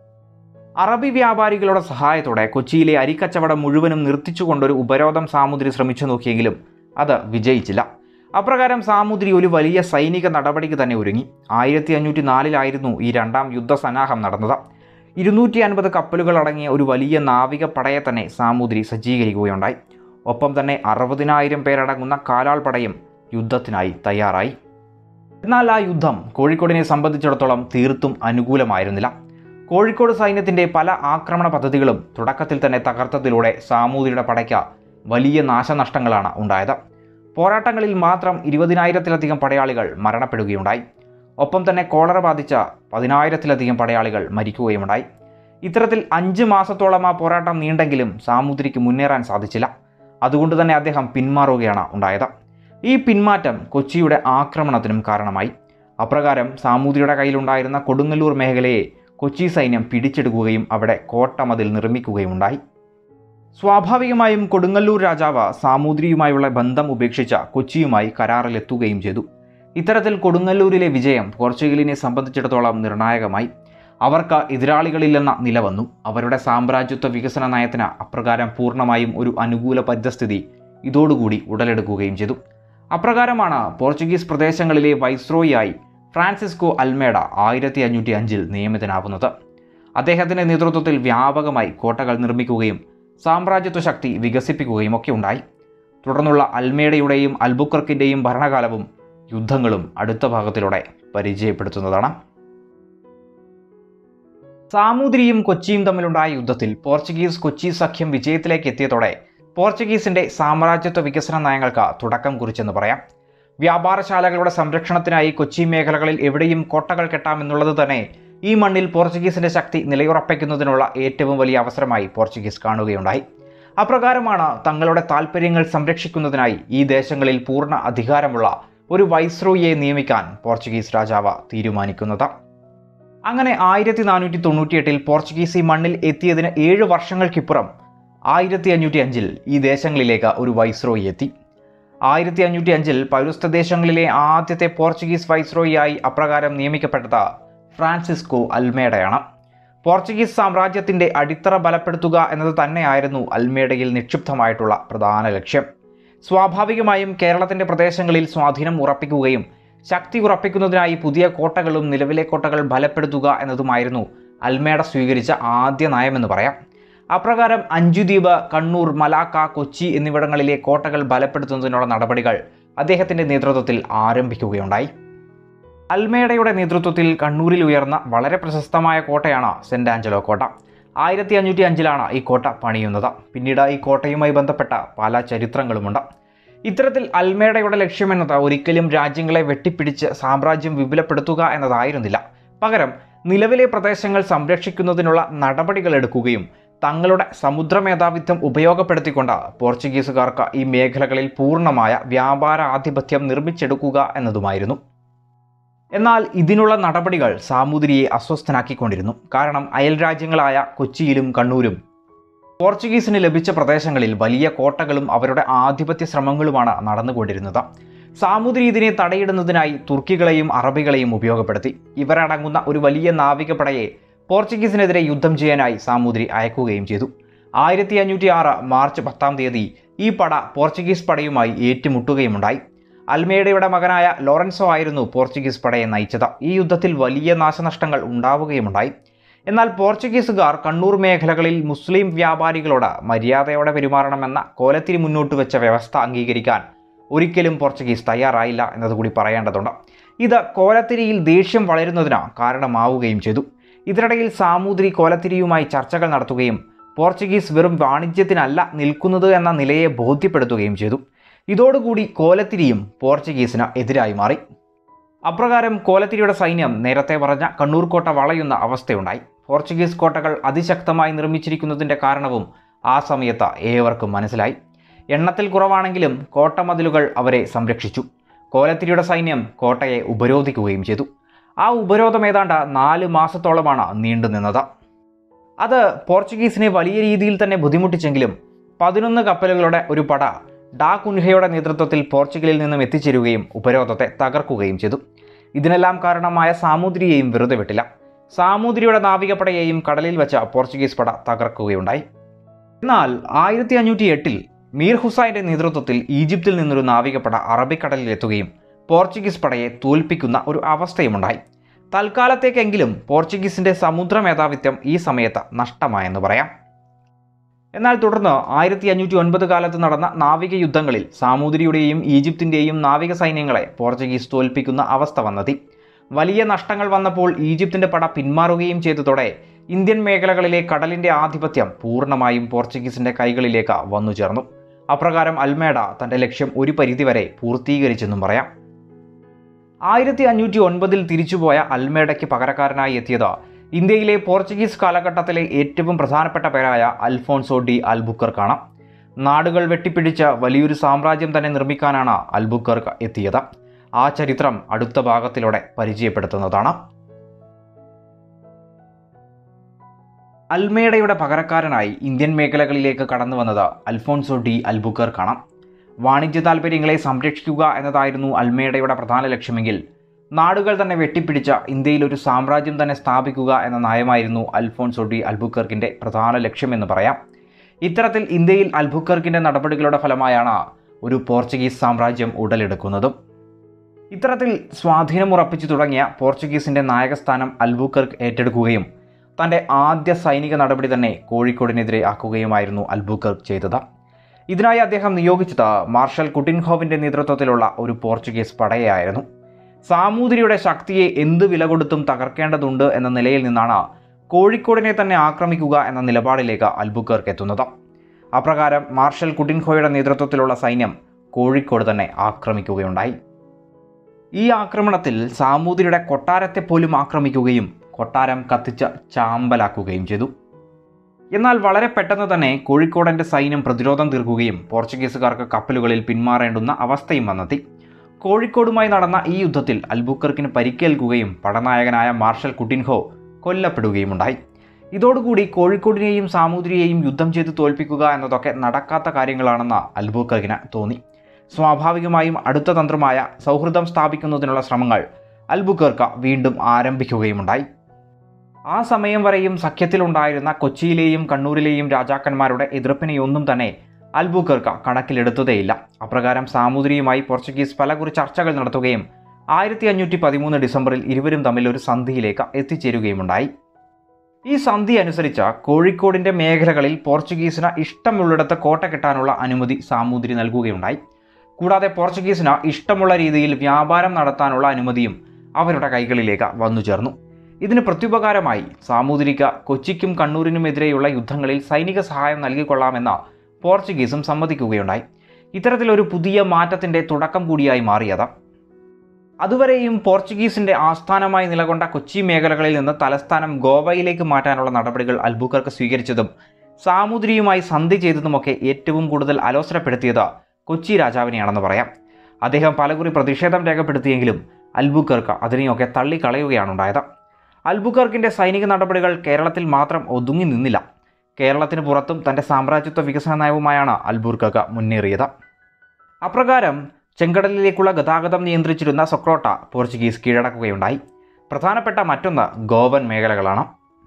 [SPEAKER 1] അറബി വ്യാപാരികളുടെ സഹായത്തോടെ കൊച്ചിയിലെ അരിക്കച്ചവടം മുഴുവനും നിർത്തിച്ചുകൊണ്ടൊരു ഉപരോധം സാമൂതിരി ശ്രമിച്ചു നോക്കിയെങ്കിലും അത് വിജയിച്ചില്ല അപ്രകാരം സാമൂതിരി ഒരു വലിയ സൈനിക നടപടിക്ക് തന്നെ ഒരുങ്ങി ആയിരത്തി അഞ്ഞൂറ്റി നാലിലായിരുന്നു ഈ രണ്ടാം യുദ്ധസന്നാഹം നടന്നത് ഇരുന്നൂറ്റി അൻപത് കപ്പലുകൾ അടങ്ങിയ ഒരു വലിയ നാവിക പടയെ തന്നെ സാമൂതിരി സജ്ജീകരിക്കുകയുണ്ടായി ഒപ്പം തന്നെ അറുപതിനായിരം പേരടങ്ങുന്ന കാലാൾ പടയും യുദ്ധത്തിനായി തയ്യാറായി എന്നാൽ ആ യുദ്ധം കോഴിക്കോടിനെ സംബന്ധിച്ചിടത്തോളം തീർത്തും അനുകൂലമായിരുന്നില്ല കോഴിക്കോട് സൈന്യത്തിൻ്റെ പല ആക്രമണ പദ്ധതികളും തുടക്കത്തിൽ തന്നെ തകർത്തതിലൂടെ സാമൂതിരിയുടെ പടയ്ക്ക് വലിയ നാശനഷ്ടങ്ങളാണ് ഉണ്ടായത് പോരാട്ടങ്ങളിൽ മാത്രം ഇരുപതിനായിരത്തിലധികം പടയാളികൾ മരണപ്പെടുകയുണ്ടായി ഒപ്പം തന്നെ കോളറ ബാധിച്ച പതിനായിരത്തിലധികം പടയാളികൾ മരിക്കുകയുമുണ്ടായി ഇത്തരത്തിൽ അഞ്ച് മാസത്തോളം ആ പോരാട്ടം നീണ്ടെങ്കിലും സാമൂതിരിക്ക് മുന്നേറാൻ സാധിച്ചില്ല അതുകൊണ്ട് തന്നെ അദ്ദേഹം പിന്മാറുകയാണ് ഉണ്ടായത് ഈ പിന്മാറ്റം കൊച്ചിയുടെ ആക്രമണത്തിനും കാരണമായി അപ്രകാരം സാമൂതിരിയുടെ കയ്യിലുണ്ടായിരുന്ന കൊടുങ്ങല്ലൂർ മേഖലയെ കൊച്ചി സൈന്യം പിടിച്ചെടുക്കുകയും അവിടെ കോട്ടമതിൽ നിർമ്മിക്കുകയുമുണ്ടായി സ്വാഭാവികമായും കൊടുങ്ങല്ലൂർ രാജാവ് സാമൂതിരിയുമായുള്ള ബന്ധം ഉപേക്ഷിച്ച കൊച്ചിയുമായി കരാറിലെത്തുകയും ചെയ്തു ഇത്തരത്തിൽ കൊടുങ്ങല്ലൂരിലെ വിജയം പോർച്ചുഗലിനെ സംബന്ധിച്ചിടത്തോളം നിർണായകമായി അവർക്ക് എതിരാളികളില്ലെന്ന നില വന്നു അവരുടെ സാമ്രാജ്യത്വ വികസന നയത്തിന് അപ്രകാരം പൂർണ്ണമായും ഒരു അനുകൂല പരിതസ്ഥിതി ഇതോടുകൂടി ഉടലെടുക്കുകയും ചെയ്തു അപ്രകാരമാണ് പോർച്ചുഗീസ് പ്രദേശങ്ങളിലെ വൈസ്രോയിയായി ഫ്രാൻസിസ്കോ അൽമേഡ ആയിരത്തി അഞ്ഞൂറ്റി അഞ്ചിൽ നിയമിതനാവുന്നത് അദ്ദേഹത്തിൻ്റെ നേതൃത്വത്തിൽ വ്യാപകമായി കോട്ടകൾ നിർമ്മിക്കുകയും സാമ്രാജ്യത്വ ശക്തി വികസിപ്പിക്കുകയും ഒക്കെ ഉണ്ടായി തുടർന്നുള്ള അൽമേഡയുടെയും അൽബുക്കർക്കിൻ്റെയും ഭരണകാലവും യുദ്ധങ്ങളും അടുത്ത ഭാഗത്തിലൂടെ പരിചയപ്പെടുത്തുന്നതാണ് സാമൂതിരിയും കൊച്ചിയും തമ്മിലുണ്ടായ യുദ്ധത്തിൽ പോർച്ചുഗീസ് കൊച്ചി സഖ്യം വിജയത്തിലേക്ക് എത്തിയതോടെ പോർച്ചുഗീസിന്റെ സാമ്രാജ്യത്വ വികസന നയങ്ങൾക്ക് തുടക്കം കുറിച്ചെന്ന് പറയാം വ്യാപാരശാലകളുടെ സംരക്ഷണത്തിനായി കൊച്ചി മേഖലകളിൽ എവിടെയും കോട്ടകൾ കെട്ടാമെന്നുള്ളത് തന്നെ ഈ മണ്ണിൽ പോർച്ചുഗീസിന്റെ ശക്തി നിലയുറപ്പിക്കുന്നതിനുള്ള ഏറ്റവും വലിയ അവസരമായി പോർച്ചുഗീസ് കാണുകയുണ്ടായി അപ്രകാരമാണ് തങ്ങളുടെ താൽപ്പര്യങ്ങൾ സംരക്ഷിക്കുന്നതിനായി ഈ ദേശങ്ങളിൽ പൂർണ്ണ അധികാരമുള്ള ഒരു വൈസ്രോയിയെ നിയമിക്കാൻ പോർച്ചുഗീസ് രാജാവ് തീരുമാനിക്കുന്നത് അങ്ങനെ ആയിരത്തി നാനൂറ്റി തൊണ്ണൂറ്റിയെട്ടിൽ പോർച്ചുഗീസ് ഈ മണ്ണിൽ എത്തിയതിന് ഏഴ് വർഷങ്ങൾക്കിപ്പുറം ആയിരത്തി അഞ്ഞൂറ്റി അഞ്ചിൽ ഈ ദേശങ്ങളിലേക്ക് ഒരു വൈസ്രോയി എത്തി ആയിരത്തി അഞ്ഞൂറ്റി അഞ്ചിൽ പൗരസ്ത്യ ദേശങ്ങളിലെ ആദ്യത്തെ പോർച്ചുഗീസ് വൈസ്രോയിയായി അപ്രകാരം നിയമിക്കപ്പെട്ടത് ഫ്രാൻസിസ്കോ അൽമേഡയാണ് പോർച്ചുഗീസ് സാമ്രാജ്യത്തിന്റെ അടിത്തറ ബലപ്പെടുത്തുക എന്നത് തന്നെയായിരുന്നു അൽമേഡയിൽ നിക്ഷിപ്തമായിട്ടുള്ള പ്രധാന ലക്ഷ്യം സ്വാഭാവികമായും കേരളത്തിന്റെ പ്രദേശങ്ങളിൽ സ്വാധീനം ഉറപ്പിക്കുകയും ശക്തി ഉറപ്പിക്കുന്നതിനായി പുതിയ കോട്ടകളും നിലവിലെ കോട്ടകൾ ബലപ്പെടുത്തുക എന്നതുമായിരുന്നു അൽമേഡ സ്വീകരിച്ച ആദ്യ നയമെന്ന് പറയാം അപ്രകാരം അഞ്ചുദ്വീപ് കണ്ണൂർ മലാക്ക കൊച്ചി എന്നിവിടങ്ങളിലെ കോട്ടകൾ ബലപ്പെടുത്തുന്നതിനുള്ള നടപടികൾ അദ്ദേഹത്തിന്റെ നേതൃത്വത്തിൽ ആരംഭിക്കുകയുണ്ടായി അൽമേഡയുടെ നേതൃത്വത്തിൽ കണ്ണൂരിൽ ഉയർന്ന വളരെ പ്രശസ്തമായ കോട്ടയാണ് സെന്റ് ആഞ്ചലോ കോട്ട ആയിരത്തി അഞ്ഞൂറ്റി അഞ്ചിലാണ് ഈ കോട്ട പണിയുന്നത് പിന്നീട് ഈ കോട്ടയുമായി ബന്ധപ്പെട്ട പല ചരിത്രങ്ങളുമുണ്ട് ഇത്തരത്തിൽ അൽമേഡയുടെ ലക്ഷ്യമെന്നത് ഒരിക്കലും രാജ്യങ്ങളെ വെട്ടിപ്പിടിച്ച് സാമ്രാജ്യം വിപുലപ്പെടുത്തുക എന്നതായിരുന്നില്ല പകരം നിലവിലെ പ്രദേശങ്ങൾ സംരക്ഷിക്കുന്നതിനുള്ള നടപടികൾ എടുക്കുകയും തങ്ങളുടെ സമുദ്ര മേധാവിത്വം ഉപയോഗപ്പെടുത്തിക്കൊണ്ട് പോർച്ചുഗീസുകാർക്ക് ഈ മേഖലകളിൽ പൂർണ്ണമായ വ്യാപാര ആധിപത്യം നിർമ്മിച്ചെടുക്കുക എന്നതുമായിരുന്നു എന്നാൽ ഇതിനുള്ള നടപടികൾ സാമൂതിരിയെ അസ്വസ്ഥനാക്കിക്കൊണ്ടിരുന്നു കാരണം അയൽ രാജ്യങ്ങളായ കൊച്ചിയിലും കണ്ണൂരും പോർച്ചുഗീസിന് ലഭിച്ച പ്രദേശങ്ങളിൽ വലിയ കോട്ടകളും അവരുടെ ആധിപത്യ ശ്രമങ്ങളുമാണ് നടന്നുകൊണ്ടിരുന്നത് സാമൂതിരി ഇതിനെ തടയിടുന്നതിനായി തുർക്കികളെയും അറബികളെയും ഉപയോഗപ്പെടുത്തി ഇവരടങ്ങുന്ന ഒരു വലിയ നാവികപ്പടയെ പോർച്ചുഗീസിനെതിരെ യുദ്ധം ചെയ്യാനായി സാമൂതിരി അയക്കുകയും ചെയ്തു ആയിരത്തി അഞ്ഞൂറ്റി ആറ് മാർച്ച് പത്താം തീയതി ഈ പട പോർച്ചുഗീസ് പടയുമായി ഏറ്റുമുട്ടുകയുമുണ്ടായി അൽമേഡയുടെ മകനായ ലോറൻസോ ആയിരുന്നു പോർച്ചുഗീസ് പടയെ നയിച്ചത് ഈ യുദ്ധത്തിൽ വലിയ നാശനഷ്ടങ്ങൾ ഉണ്ടാവുകയുമുണ്ടായി എന്നാൽ പോർച്ചുഗീസുകാർ കണ്ണൂർ മേഖലകളിൽ മുസ്ലിം വ്യാപാരികളോട് മര്യാദയോടെ പെരുമാറണമെന്ന കോലത്തിരി മുന്നോട്ട് വെച്ച വ്യവസ്ഥ അംഗീകരിക്കാൻ ഒരിക്കലും പോർച്ചുഗീസ് തയ്യാറായില്ല എന്നതുകൂടി പറയേണ്ടതുണ്ട് ഇത് കോലത്തിരിയിൽ ദേഷ്യം വളരുന്നതിന് കാരണമാവുകയും ചെയ്തു ഇതിനിടയിൽ സാമൂതിരി കോലത്തിരിയുമായി ചർച്ചകൾ നടത്തുകയും പോർച്ചുഗീസ് വെറും വാണിജ്യത്തിനല്ല നിൽക്കുന്നത് എന്ന നിലയെ ബോധ്യപ്പെടുത്തുകയും ചെയ്തു ഇതോടുകൂടി കോലത്തിരിയും പോർച്ചുഗീസിന് എതിരായി മാറി അപ്രകാരം കോലത്തിരിയുടെ സൈന്യം നേരത്തെ പറഞ്ഞ കണ്ണൂർ കോട്ട വളയുന്ന അവസ്ഥയുണ്ടായി പോർച്ചുഗീസ് കോട്ടകൾ അതിശക്തമായി നിർമ്മിച്ചിരിക്കുന്നതിൻ്റെ കാരണവും ആ സമയത്ത് ഏവർക്കും മനസ്സിലായി എണ്ണത്തിൽ കുറവാണെങ്കിലും കോട്ടമതിലുകൾ അവരെ സംരക്ഷിച്ചു കോലത്തിരിയുടെ സൈന്യം കോട്ടയെ ഉപരോധിക്കുകയും ചെയ്തു ആ ഉപരോധം ഏതാണ്ട് നാല് മാസത്തോളമാണ് നീണ്ടുനിന്നത് അത് പോർച്ചുഗീസിനെ വലിയ രീതിയിൽ തന്നെ ബുദ്ധിമുട്ടിച്ചെങ്കിലും പതിനൊന്ന് കപ്പലുകളുടെ ഒരു പട ഡാ കുൻഹയുടെ നേതൃത്വത്തിൽ പോർച്ചുഗലിൽ നിന്നും എത്തിച്ചേരുകയും ഉപരോധത്തെ തകർക്കുകയും ചെയ്തു ഇതിനെല്ലാം കാരണമായ സാമൂതിരിയെയും വെറുതെ വിട്ടില്ല സാമൂതിരിയുടെ നാവികപ്പടയെയും കടലിൽ വെച്ച പോർച്ചുഗീസ് പട തകർക്കുകയുണ്ടായി എന്നാൽ ആയിരത്തി അഞ്ഞൂറ്റി എട്ടിൽ മീർ ഹുസൈൻ്റെ നേതൃത്വത്തിൽ ഈജിപ്തിൽ നിന്നൊരു നാവികപ്പട അറബിക്കടലിൽ എത്തുകയും പോർച്ചുഗീസ് പടയെ തോൽപ്പിക്കുന്ന ഒരു അവസ്ഥയുമുണ്ടായി തൽക്കാലത്തേക്കെങ്കിലും പോർച്ചുഗീസിന്റെ സമുദ്ര മേധാവിത്വം ഈ സമയത്ത് നഷ്ടമായെന്ന് പറയാം എന്നാൽ തുടർന്ന് ആയിരത്തി അഞ്ഞൂറ്റി ഒൻപത് കാലത്ത് നടന്ന നാവിക യുദ്ധങ്ങളിൽ സാമൂതിരിയുടെയും ഈജിപ്തിൻ്റെയും നാവിക സൈന്യങ്ങളെ പോർച്ചുഗീസ് തോൽപ്പിക്കുന്ന അവസ്ഥ വന്നെത്തി വലിയ നഷ്ടങ്ങൾ വന്നപ്പോൾ ഈജിപ്തിൻ്റെ പട പിന്മാറുകയും ചെയ്തതോടെ ഇന്ത്യൻ മേഖലകളിലെ കടലിൻ്റെ ആധിപത്യം പൂർണ്ണമായും പോർച്ചുഗീസിൻ്റെ കൈകളിലേക്ക് വന്നു ചേർന്നു അപ്രകാരം അൽമേഡ തൻ്റെ ലക്ഷ്യം ഒരു പരിധിവരെ പൂർത്തീകരിച്ചെന്നും പറയാം ആയിരത്തി അഞ്ഞൂറ്റി ഒൻപതിൽ തിരിച്ചുപോയ അൽമേഡയ്ക്ക് പകരക്കാരനായി എത്തിയത് ഇന്ത്യയിലെ പോർച്ചുഗീസ് കാലഘട്ടത്തിലെ ഏറ്റവും പ്രധാനപ്പെട്ട പേരായ അൽഫോൺസോ ഡി അൽബുക്കർക്കാണ് നാടുകൾ വെട്ടിപ്പിടിച്ച് വലിയൊരു സാമ്രാജ്യം തന്നെ നിർമ്മിക്കാനാണ് അൽബുക്കർക്ക് എത്തിയത് ആ ചരിത്രം അടുത്ത ഭാഗത്തിലൂടെ പരിചയപ്പെടുത്തുന്നതാണ് അൽമേഡയുടെ പകരക്കാരനായി ഇന്ത്യൻ മേഖലകളിലേക്ക് കടന്നു വന്നത് അൽഫോൺസോ ഡി അൽബുക്കർക്കാണ് വാണിജ്യ താൽപ്പര്യങ്ങളെ സംരക്ഷിക്കുക എന്നതായിരുന്നു അൽമേഡയുടെ പ്രധാന ലക്ഷ്യമെങ്കിൽ നാടുകൾ തന്നെ വെട്ടിപ്പിടിച്ച ഇന്ത്യയിൽ ഒരു സാമ്രാജ്യം തന്നെ സ്ഥാപിക്കുക എന്ന നയമായിരുന്നു അൽഫോൺസോ ഡി അൽബുക്കർക്കിൻ്റെ പ്രധാന ലക്ഷ്യമെന്ന് പറയാം ഇത്തരത്തിൽ ഇന്ത്യയിൽ അൽബുക്കർക്കിൻ്റെ നടപടികളുടെ ഫലമായാണ് ഒരു പോർച്ചുഗീസ് സാമ്രാജ്യം ഉടലെടുക്കുന്നതും ഇത്തരത്തിൽ സ്വാധീനമുറപ്പിച്ചു തുടങ്ങിയ പോർച്ചുഗീസിൻ്റെ നായകസ്ഥാനം അൽബുക്കർക്ക് ഏറ്റെടുക്കുകയും തൻ്റെ ആദ്യ സൈനിക നടപടി തന്നെ കോഴിക്കോടിനെതിരെ ആക്കുകയുമായിരുന്നു അൽബുക്കർക്ക് ചെയ്തത് ഇതിനായി അദ്ദേഹം നിയോഗിച്ചത് മാർഷൽ കുട്ടിൻഹോവിൻ്റെ നേതൃത്വത്തിലുള്ള ഒരു പോർച്ചുഗീസ് പടയായിരുന്നു സാമൂതിരിയുടെ ശക്തിയെ എന്ത് വില കൊടുത്തും തകർക്കേണ്ടതുണ്ട് എന്ന നിലയിൽ നിന്നാണ് കോഴിക്കോടിനെ തന്നെ ആക്രമിക്കുക എന്ന നിലപാടിലേക്ക് അൽബുക്കർക്ക് എത്തുന്നത് അപ്രകാരം മാർഷൽ കുട്ടിൻഹോയുടെ നേതൃത്വത്തിലുള്ള സൈന്യം കോഴിക്കോട് തന്നെ ആക്രമിക്കുകയുണ്ടായി ഈ ആക്രമണത്തിൽ സാമൂതിരിയുടെ കൊട്ടാരത്തെ പോലും ആക്രമിക്കുകയും കൊട്ടാരം കത്തിച്ച് ചാമ്പലാക്കുകയും ചെയ്തു എന്നാൽ വളരെ പെട്ടെന്ന് തന്നെ കോഴിക്കോടൻ്റെ സൈന്യം പ്രതിരോധം തീർക്കുകയും പോർച്ചുഗീസുകാർക്ക് കപ്പലുകളിൽ പിന്മാറേണ്ടുന്ന അവസ്ഥയും വന്നെത്തി കോഴിക്കോടുമായി നടന്ന ഈ യുദ്ധത്തിൽ അൽബുക്കർക്കിന് പരിക്കേൽക്കുകയും പടനായകനായ മാർഷൽ കുട്ടിൻഹോ കൊല്ലപ്പെടുകയുമുണ്ടായി ഇതോടുകൂടി കോഴിക്കോടിനെയും സാമൂതിരിയെയും യുദ്ധം ചെയ്ത് തോൽപ്പിക്കുക എന്നതൊക്കെ നടക്കാത്ത കാര്യങ്ങളാണെന്ന് അൽബുക്കർക്കിന് തോന്നി സ്വാഭാവികമായും അടുത്ത തന്ത്രമായ സൗഹൃദം സ്ഥാപിക്കുന്നതിനുള്ള ശ്രമങ്ങൾ അൽബുക്കർക്ക വീണ്ടും ആരംഭിക്കുകയുമുണ്ടായി ആ സമയം വരെയും സഖ്യത്തിലുണ്ടായിരുന്ന കൊച്ചിയിലെയും കണ്ണൂരിലെയും രാജാക്കന്മാരുടെ എതിർപ്പിനെയൊന്നും തന്നെ അൽബുക്കർക്ക കണക്കിലെടുത്തതേയില്ല അപ്രകാരം സാമൂതിരിയുമായി പോർച്ചുഗീസ് പലകുറി ചർച്ചകൾ നടത്തുകയും ആയിരത്തി അഞ്ഞൂറ്റി പതിമൂന്ന് ഡിസംബറിൽ ഇരുവരും തമ്മിൽ ഒരു സന്ധിയിലേക്ക് എത്തിച്ചേരുകയുമുണ്ടായി ഈ സന്ധി അനുസരിച്ച് കോഴിക്കോടിൻ്റെ മേഖലകളിൽ പോർച്ചുഗീസിന് ഇഷ്ടമുള്ളിടത്ത് കോട്ട കെട്ടാനുള്ള അനുമതി സാമൂതിരി നൽകുകയുണ്ടായി കൂടാതെ പോർച്ചുഗീസിന് ഇഷ്ടമുള്ള രീതിയിൽ വ്യാപാരം നടത്താനുള്ള അനുമതിയും അവരുടെ കൈകളിലേക്ക് വന്നു ചേർന്നു ഇതിന് പ്രത്യുപകാരമായി സാമൂതിരിക്ക് കൊച്ചിക്കും കണ്ണൂരിനുമെതിരെയുള്ള യുദ്ധങ്ങളിൽ സൈനിക സഹായം നൽകിക്കൊള്ളാമെന്ന് പോർച്ചുഗീസും സമ്മതിക്കുകയുണ്ടായി ഇത്തരത്തിലൊരു പുതിയ മാറ്റത്തിൻ്റെ തുടക്കം കൂടിയായി മാറിയത് അതുവരെയും പോർച്ചുഗീസിന്റെ ആസ്ഥാനമായി നിലകൊണ്ട കൊച്ചി മേഖലകളിൽ നിന്ന് തലസ്ഥാനം ഗോവയിലേക്ക് മാറ്റാനുള്ള നടപടികൾ അൽബുക്കർക്ക് സ്വീകരിച്ചതും സാമൂതിരിയുമായി സന്ധി ചെയ്തതുമൊക്കെ ഏറ്റവും കൂടുതൽ അലോസരപ്പെടുത്തിയത് കൊച്ചി രാജാവിനെയാണെന്ന് പറയാം അദ്ദേഹം പലകുറി പ്രതിഷേധം രേഖപ്പെടുത്തിയെങ്കിലും അൽബുക്കർക്ക് അതിനെയൊക്കെ തള്ളിക്കളയുകയാണ് ഉണ്ടായത് അൽബുക്കർക്കിൻ്റെ സൈനിക നടപടികൾ കേരളത്തിൽ മാത്രം ഒതുങ്ങി നിന്നില്ല കേരളത്തിന് പുറത്തും തൻ്റെ സാമ്രാജ്യത്വ വികസന നയവുമായാണ് അൽബുർക്കക്ക് മുന്നേറിയത് അപ്രകാരം ചെങ്കടലിലേക്കുള്ള ഗതാഗതം നിയന്ത്രിച്ചിരുന്ന സൊക്രോട്ട പോർച്ചുഗീസ് കീഴടക്കുകയുണ്ടായി പ്രധാനപ്പെട്ട മറ്റൊന്ന് ഗോവൻ മേഖലകളാണ്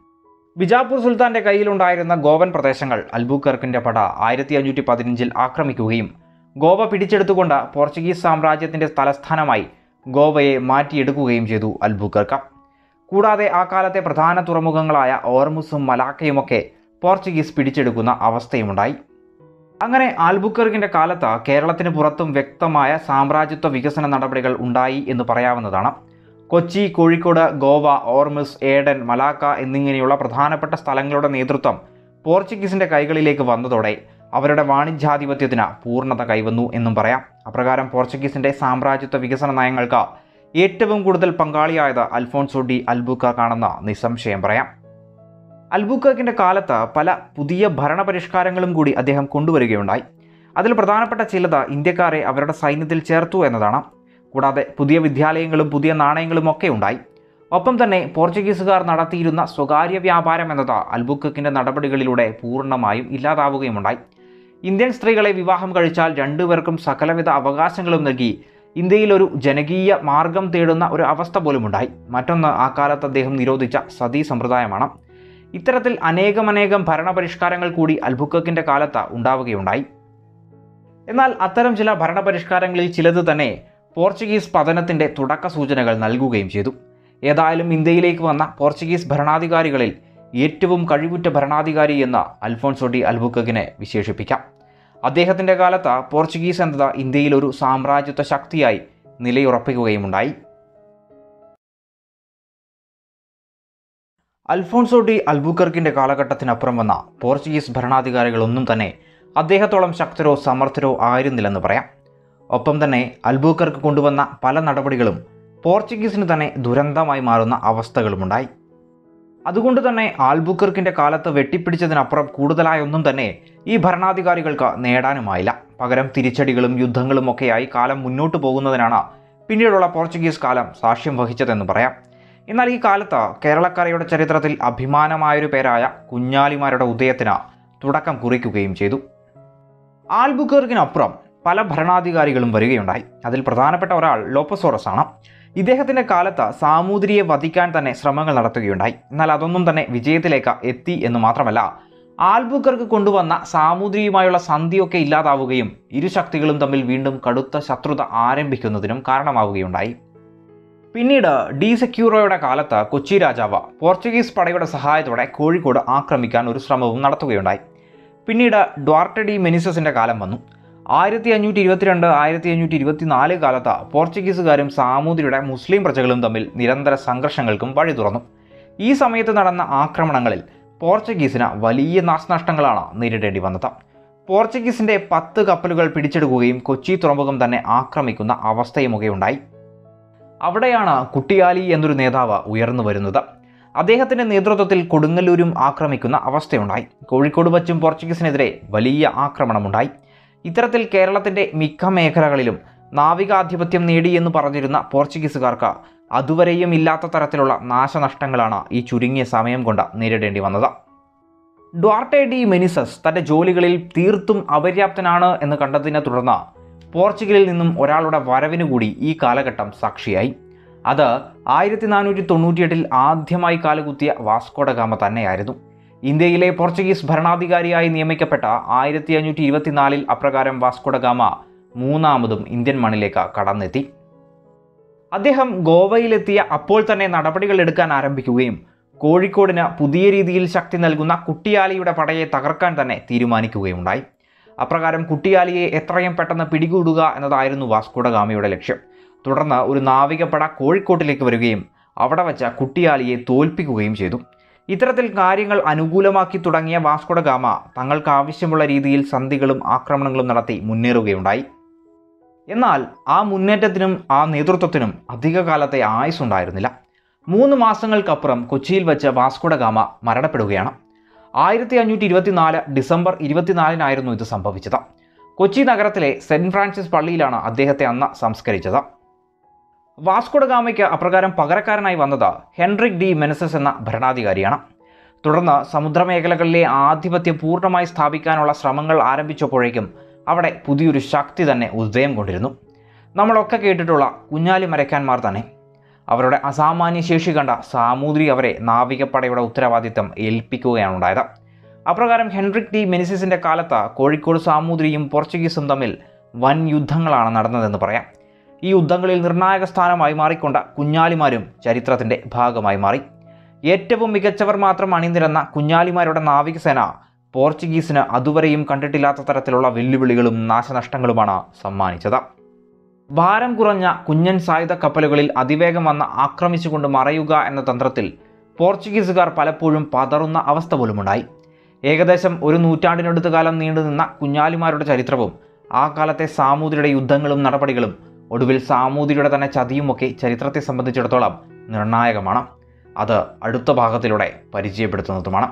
[SPEAKER 1] ബിജാപൂർ സുൽത്താന്റെ കയ്യിലുണ്ടായിരുന്ന ഗോവൻ പ്രദേശങ്ങൾ അൽബുക്കർക്കിന്റെ പട ആയിരത്തി അഞ്ഞൂറ്റി പതിനഞ്ചിൽ ആക്രമിക്കുകയും ഗോവ പിടിച്ചെടുത്തുകൊണ്ട് പോർച്ചുഗീസ് സാമ്രാജ്യത്തിന്റെ തലസ്ഥാനമായി ഗോവയെ മാറ്റിയെടുക്കുകയും ചെയ്തു അൽബുക്കർക്ക കൂടാതെ ആ കാലത്തെ പ്രധാന തുറമുഖങ്ങളായ ഓർമുസും മലാക്കയുമൊക്കെ പോർച്ചുഗീസ് പിടിച്ചെടുക്കുന്ന അവസ്ഥയുമുണ്ടായി അങ്ങനെ ആൽബുക്കർക്കിന്റെ കാലത്ത് കേരളത്തിന് പുറത്തും വ്യക്തമായ സാമ്രാജ്യത്വ വികസന നടപടികൾ ഉണ്ടായി എന്ന് പറയാവുന്നതാണ് Kochi Kozhikode Goa Ormus Aden Malacca എന്നിങ്ങനെയുള്ള പ്രധാനപ്പെട്ട സ്ഥലങ്ങളുടെ നേതൃത്വം പോർച്ചുഗീസിന്റെ കൈകളിലേക്ക് വന്നതോടെ അവരുടെ വാണിജ്യാധിപത്യത്തിന് പൂർണ്ണത കൈവന്നു എന്നും പറയാം അപ്രകാരം പോർച്ചുഗീസിന്റെ സാമ്രാജ്യത്വ വികസന നയങ്ങൾക്ക് ഏറ്റവും കൂടുതൽ പങ്കാളിയായത് അൽഫോൺസോ ഡി അൽബുക്കാണെന്ന് നിസ്സംശയം പറയാം അൽബുക്കർക്കിന്റെ കാലത്ത് പല പുതിയ ഭരണപരിഷ്കാരങ്ങളും കൂടി അദ്ദേഹം കൊണ്ടുവരികയുണ്ടായി അതിൽ പ്രധാനപ്പെട്ട ചിലത് ഇന്ത്യക്കാരെ അവരുടെ സൈന്യത്തിൽ ചേർത്തു എന്നതാണ് കൂടാതെ പുതിയ വിദ്യാലയങ്ങളും പുതിയ നാണയങ്ങളും ഒക്കെ ഉണ്ടായി ഒപ്പം തന്നെ പോർച്ചുഗീസുകാർ നടത്തിയിരുന്ന സ്വകാര്യ വ്യാപാരം എന്നത് അൽബുക്കക്കിൻ്റെ നടപടികളിലൂടെ പൂർണ്ണമായും ഇല്ലാതാവുകയുമുണ്ടായി ഇന്ത്യൻ സ്ത്രീകളെ വിവാഹം കഴിച്ചാൽ രണ്ടുപേർക്കും സകലവിധ അവകാശങ്ങളും നൽകി ഇന്ത്യയിൽ ഒരു ജനകീയ മാർഗം തേടുന്ന ഒരു അവസ്ഥ പോലുമുണ്ടായി മറ്റൊന്ന് ആ കാലത്ത് അദ്ദേഹം നിരോധിച്ച സതീ സമ്പ്രദായമാണ് ഇത്തരത്തിൽ അനേകമനേകം ഭരണപരിഷ്കാരങ്ങൾ കൂടി അൽബുക്കക്കിൻ്റെ കാലത്ത് ഉണ്ടാവുകയുണ്ടായി എന്നാൽ അത്തരം ചില ഭരണപരിഷ്കാരങ്ങളിൽ ചിലത് തന്നെ പോർച്ചുഗീസ് പതനത്തിൻ്റെ തുടക്ക സൂചനകൾ നൽകുകയും ചെയ്തു ഏതായാലും ഇന്ത്യയിലേക്ക് വന്ന പോർച്ചുഗീസ് ഭരണാധികാരികളിൽ ഏറ്റവും കഴിവുറ്റ ഭരണാധികാരി എന്ന് അൽഫോൺസോ ഡി അൽബുക്കക്കിനെ വിശേഷിപ്പിക്കാം അദ്ദേഹത്തിൻ്റെ കാലത്ത് പോർച്ചുഗീസ് എന്നത് ഇന്ത്യയിൽ ഒരു സാമ്രാജ്യത്വ ശക്തിയായി നിലയുറപ്പിക്കുകയുമുണ്ടായി അൽഫോൺസോ ഡി അൽബുക്കർക്കിൻ്റെ കാലഘട്ടത്തിനപ്പുറം വന്ന പോർച്ചുഗീസ് ഭരണാധികാരികളൊന്നും തന്നെ അദ്ദേഹത്തോളം ശക്തരോ സമർത്ഥരോ ആയിരുന്നില്ലെന്ന് പറയാം ഒപ്പം തന്നെ അൽബൂക്കർക്ക് കൊണ്ടുവന്ന പല നടപടികളും പോർച്ചുഗീസിന് തന്നെ ദുരന്തമായി മാറുന്ന അവസ്ഥകളുമുണ്ടായി അതുകൊണ്ട് തന്നെ ആൽബുക്കർക്കിന്റെ കാലത്ത് വെട്ടിപ്പിടിച്ചതിനപ്പുറം കൂടുതലായൊന്നും തന്നെ ഈ ഭരണാധികാരികൾക്ക് നേടാനുമായില്ല പകരം തിരിച്ചടികളും യുദ്ധങ്ങളും ഒക്കെയായി കാലം മുന്നോട്ട് പോകുന്നതിനാണ് പിന്നീടുള്ള പോർച്ചുഗീസ് കാലം സാക്ഷ്യം വഹിച്ചതെന്ന് പറയാം എന്നാൽ ഈ കാലത്ത് കേരളക്കരയുടെ ചരിത്രത്തിൽ അഭിമാനമായൊരു പേരായ കുഞ്ഞാലിമാരുടെ ഉദയത്തിന് തുടക്കം കുറിക്കുകയും ചെയ്തു ആൽബുക്കർക്കിനപ്പുറം പല ഭരണാധികാരികളും വരികയുണ്ടായി അതിൽ പ്രധാനപ്പെട്ട ഒരാൾ ലോപ്പസോറസ് ആണ് ഇദ്ദേഹത്തിൻ്റെ കാലത്ത് സാമൂതിരിയെ വധിക്കാൻ തന്നെ ശ്രമങ്ങൾ നടത്തുകയുണ്ടായി എന്നാൽ അതൊന്നും തന്നെ വിജയത്തിലേക്ക് എത്തി എന്ന് മാത്രമല്ല ആൽബുക്കർക്ക് കൊണ്ടുവന്ന സാമൂതിരിയുമായുള്ള സന്ധിയൊക്കെ ഇല്ലാതാവുകയും ഇരു ശക്തികളും തമ്മിൽ വീണ്ടും കടുത്ത ശത്രുത ആരംഭിക്കുന്നതിനും കാരണമാവുകയുണ്ടായി പിന്നീട് ഡി സെക്യൂറോയുടെ കാലത്ത് കൊച്ചി രാജാവ് പോർച്ചുഗീസ് പടയുടെ സഹായത്തോടെ കോഴിക്കോട് ആക്രമിക്കാൻ ഒരു ശ്രമവും നടത്തുകയുണ്ടായി പിന്നീട് ഡ്വാർട്ട ഡി മെനിസസിൻ്റെ കാലം വന്നു ആയിരത്തി അഞ്ഞൂറ്റി ഇരുപത്തിരണ്ട് ആയിരത്തി അഞ്ഞൂറ്റി ഇരുപത്തിനാല് കാലത്ത് പോർച്ചുഗീസുകാരും സാമൂതിരിയുടെ മുസ്ലിം പ്രജകളും തമ്മിൽ നിരന്തര സംഘർഷങ്ങൾക്കും വഴി തുറന്നു ഈ സമയത്ത് നടന്ന ആക്രമണങ്ങളിൽ പോർച്ചുഗീസിന് വലിയ നാശനഷ്ടങ്ങളാണ് നേരിടേണ്ടി വന്നത് പോർച്ചുഗീസിന്റെ പത്ത് കപ്പലുകൾ പിടിച്ചെടുക്കുകയും കൊച്ചി തുറമുഖം തന്നെ ആക്രമിക്കുന്ന അവസ്ഥയുമൊക്കെ ഉണ്ടായി അവിടെയാണ് കുട്ടിയാലി എന്നൊരു നേതാവ് ഉയർന്നു വരുന്നത് അദ്ദേഹത്തിന്റെ നേതൃത്വത്തിൽ കൊടുങ്ങല്ലൂരും ആക്രമിക്കുന്ന അവസ്ഥയുണ്ടായി കോഴിക്കോട് വച്ചും പോർച്ചുഗീസിനെതിരെ വലിയ ആക്രമണമുണ്ടായി ഇത്തരത്തിൽ കേരളത്തിന്റെ മിക്ക മേഖലകളിലും നാവികാധിപത്യം നേടി എന്ന് പറഞ്ഞിരുന്ന പോർച്ചുഗീസുകാർക്ക് അതുവരെയും ഇല്ലാത്ത തരത്തിലുള്ള നാശനഷ്ടങ്ങളാണ് ഈ ചുരുങ്ങിയ സമയം കൊണ്ട് നേരിടേണ്ടി വന്നത് ഡ്വാർട്ടെ ഡി മെനിസസ് തന്റെ ജോലികളിൽ തീർത്തും അപര്യാപ്തനാണ് എന്ന് കണ്ടതിനെ തുടർന്ന് പോർച്ചുഗലിൽ നിന്നും ഒരാളുടെ വരവിനു കൂടി ഈ കാലഘട്ടം സാക്ഷിയായി അത് ആയിരത്തി നാനൂറ്റി തൊണ്ണൂറ്റിയെട്ടിൽ ആദ്യമായി കാലുകുത്തിയ വാസ്കോഡഗാമ തന്നെയായിരുന്നു ഇന്ത്യയിലെ പോർച്ചുഗീസ് ഭരണാധികാരിയായി നിയമിക്കപ്പെട്ട ആയിരത്തി അഞ്ഞൂറ്റി ഇരുപത്തിനാലിൽ അപ്രകാരം വാസ്കോഡഗാമ മൂന്നാമതും ഇന്ത്യൻ മണ്ണിലേക്ക് കടന്നെത്തി അദ്ദേഹം ഗോവയിലെത്തിയ അപ്പോൾ തന്നെ നടപടികൾ എടുക്കാൻ ആരംഭിക്കുകയും കോഴിക്കോടിന് പുതിയ രീതിയിൽ ശക്തി നൽകുന്ന കുട്ടിയാലിയുടെ പടയെ തകർക്കാൻ തന്നെ തീരുമാനിക്കുകയുണ്ടായി അപ്രകാരം കുട്ടിയാലിയെ എത്രയും പെട്ടെന്ന് പിടികൂടുക എന്നതായിരുന്നു വാസ്കോഡഗാമയുടെ ലക്ഷ്യം തുടർന്ന് ഒരു നാവികപ്പട കോഴിക്കോട്ടിലേക്ക് വരികയും അവിടെ വച്ച കുട്ടിയാലിയെ തോൽപ്പിക്കുകയും ചെയ്തു ഇത്തരത്തിൽ കാര്യങ്ങൾ അനുകൂലമാക്കി തുടങ്ങിയ വാസ്കോഡഗാമ തങ്ങൾക്ക് ആവശ്യമുള്ള രീതിയിൽ സന്ധികളും ആക്രമണങ്ങളും നടത്തി മുന്നേറുകയുണ്ടായി എന്നാൽ ആ മുന്നേറ്റത്തിനും ആ നേതൃത്വത്തിനും അധികകാലത്തെ ആയുസ്സുണ്ടായിരുന്നില്ല മൂന്ന് മാസങ്ങൾക്കപ്പുറം കൊച്ചിയിൽ വെച്ച് വാസ്കോഡഗാമ മരണപ്പെടുകയാണ് ആയിരത്തി അഞ്ഞൂറ്റി ഇരുപത്തിനാല് ഡിസംബർ ഇരുപത്തിനാലിനായിരുന്നു ഇത് സംഭവിച്ചത് കൊച്ചി നഗരത്തിലെ സെൻറ് ഫ്രാൻസിസ് പള്ളിയിലാണ് അദ്ദേഹത്തെ അന്ന് സംസ്കരിച്ചത് വാസ്കോഡഗാമയ്ക്ക് അപ്രകാരം പകരക്കാരനായി വന്നത് ഹെൻറിക് ഡി മെനസസ് എന്ന ഭരണാധികാരിയാണ് തുടർന്ന് സമുദ്രമേഖലകളിലെ ആധിപത്യം പൂർണ്ണമായി സ്ഥാപിക്കാനുള്ള ശ്രമങ്ങൾ ആരംഭിച്ചപ്പോഴേക്കും അവിടെ പുതിയൊരു ശക്തി തന്നെ ഉദയം കൊണ്ടിരുന്നു നമ്മളൊക്കെ കേട്ടിട്ടുള്ള കുഞ്ഞാലി മരക്കാന്മാർ തന്നെ അവരുടെ അസാമാന്യ ശേഷി കണ്ട സാമൂതിരി അവരെ നാവികപ്പടയുടെ ഉത്തരവാദിത്തം ഏൽപ്പിക്കുകയാണ് ഉണ്ടായത് അപ്രകാരം ഹെൻറിക് ഡി മെനിസിസിന്റെ കാലത്ത് കോഴിക്കോട് സാമൂതിരിയും പോർച്ചുഗീസും തമ്മിൽ വൻ യുദ്ധങ്ങളാണ് നടന്നതെന്ന് പറയാം ഈ യുദ്ധങ്ങളിൽ നിർണായക സ്ഥാനമായി മാറിക്കൊണ്ട കുഞ്ഞാലിമാരും ചരിത്രത്തിന്റെ ഭാഗമായി മാറി ഏറ്റവും മികച്ചവർ മാത്രം അണിനിരന്ന കുഞ്ഞാലിമാരുടെ നാവികസേന പോർച്ചുഗീസിന് അതുവരെയും കണ്ടിട്ടില്ലാത്ത തരത്തിലുള്ള വെല്ലുവിളികളും നാശനഷ്ടങ്ങളുമാണ് സമ്മാനിച്ചത് ഭാരം കുറഞ്ഞ കുഞ്ഞൻ സായുധ കപ്പലുകളിൽ അതിവേഗം വന്ന് ആക്രമിച്ചുകൊണ്ട് മറയുക എന്ന തന്ത്രത്തിൽ പോർച്ചുഗീസുകാർ പലപ്പോഴും പതറുന്ന അവസ്ഥ പോലുമുണ്ടായി ഏകദേശം ഒരു നൂറ്റാണ്ടിനടുത്ത കാലം നീണ്ടുനിന്ന കുഞ്ഞാലിമാരുടെ ചരിത്രവും ആ കാലത്തെ സാമൂതിരിയുടെ യുദ്ധങ്ങളും നടപടികളും ഒടുവിൽ സാമൂതിരിയുടെ തന്നെ ചതിയുമൊക്കെ ചരിത്രത്തെ സംബന്ധിച്ചിടത്തോളം നിർണായകമാണ് അത് അടുത്ത ഭാഗത്തിലൂടെ പരിചയപ്പെടുത്തുന്നതുമാണ്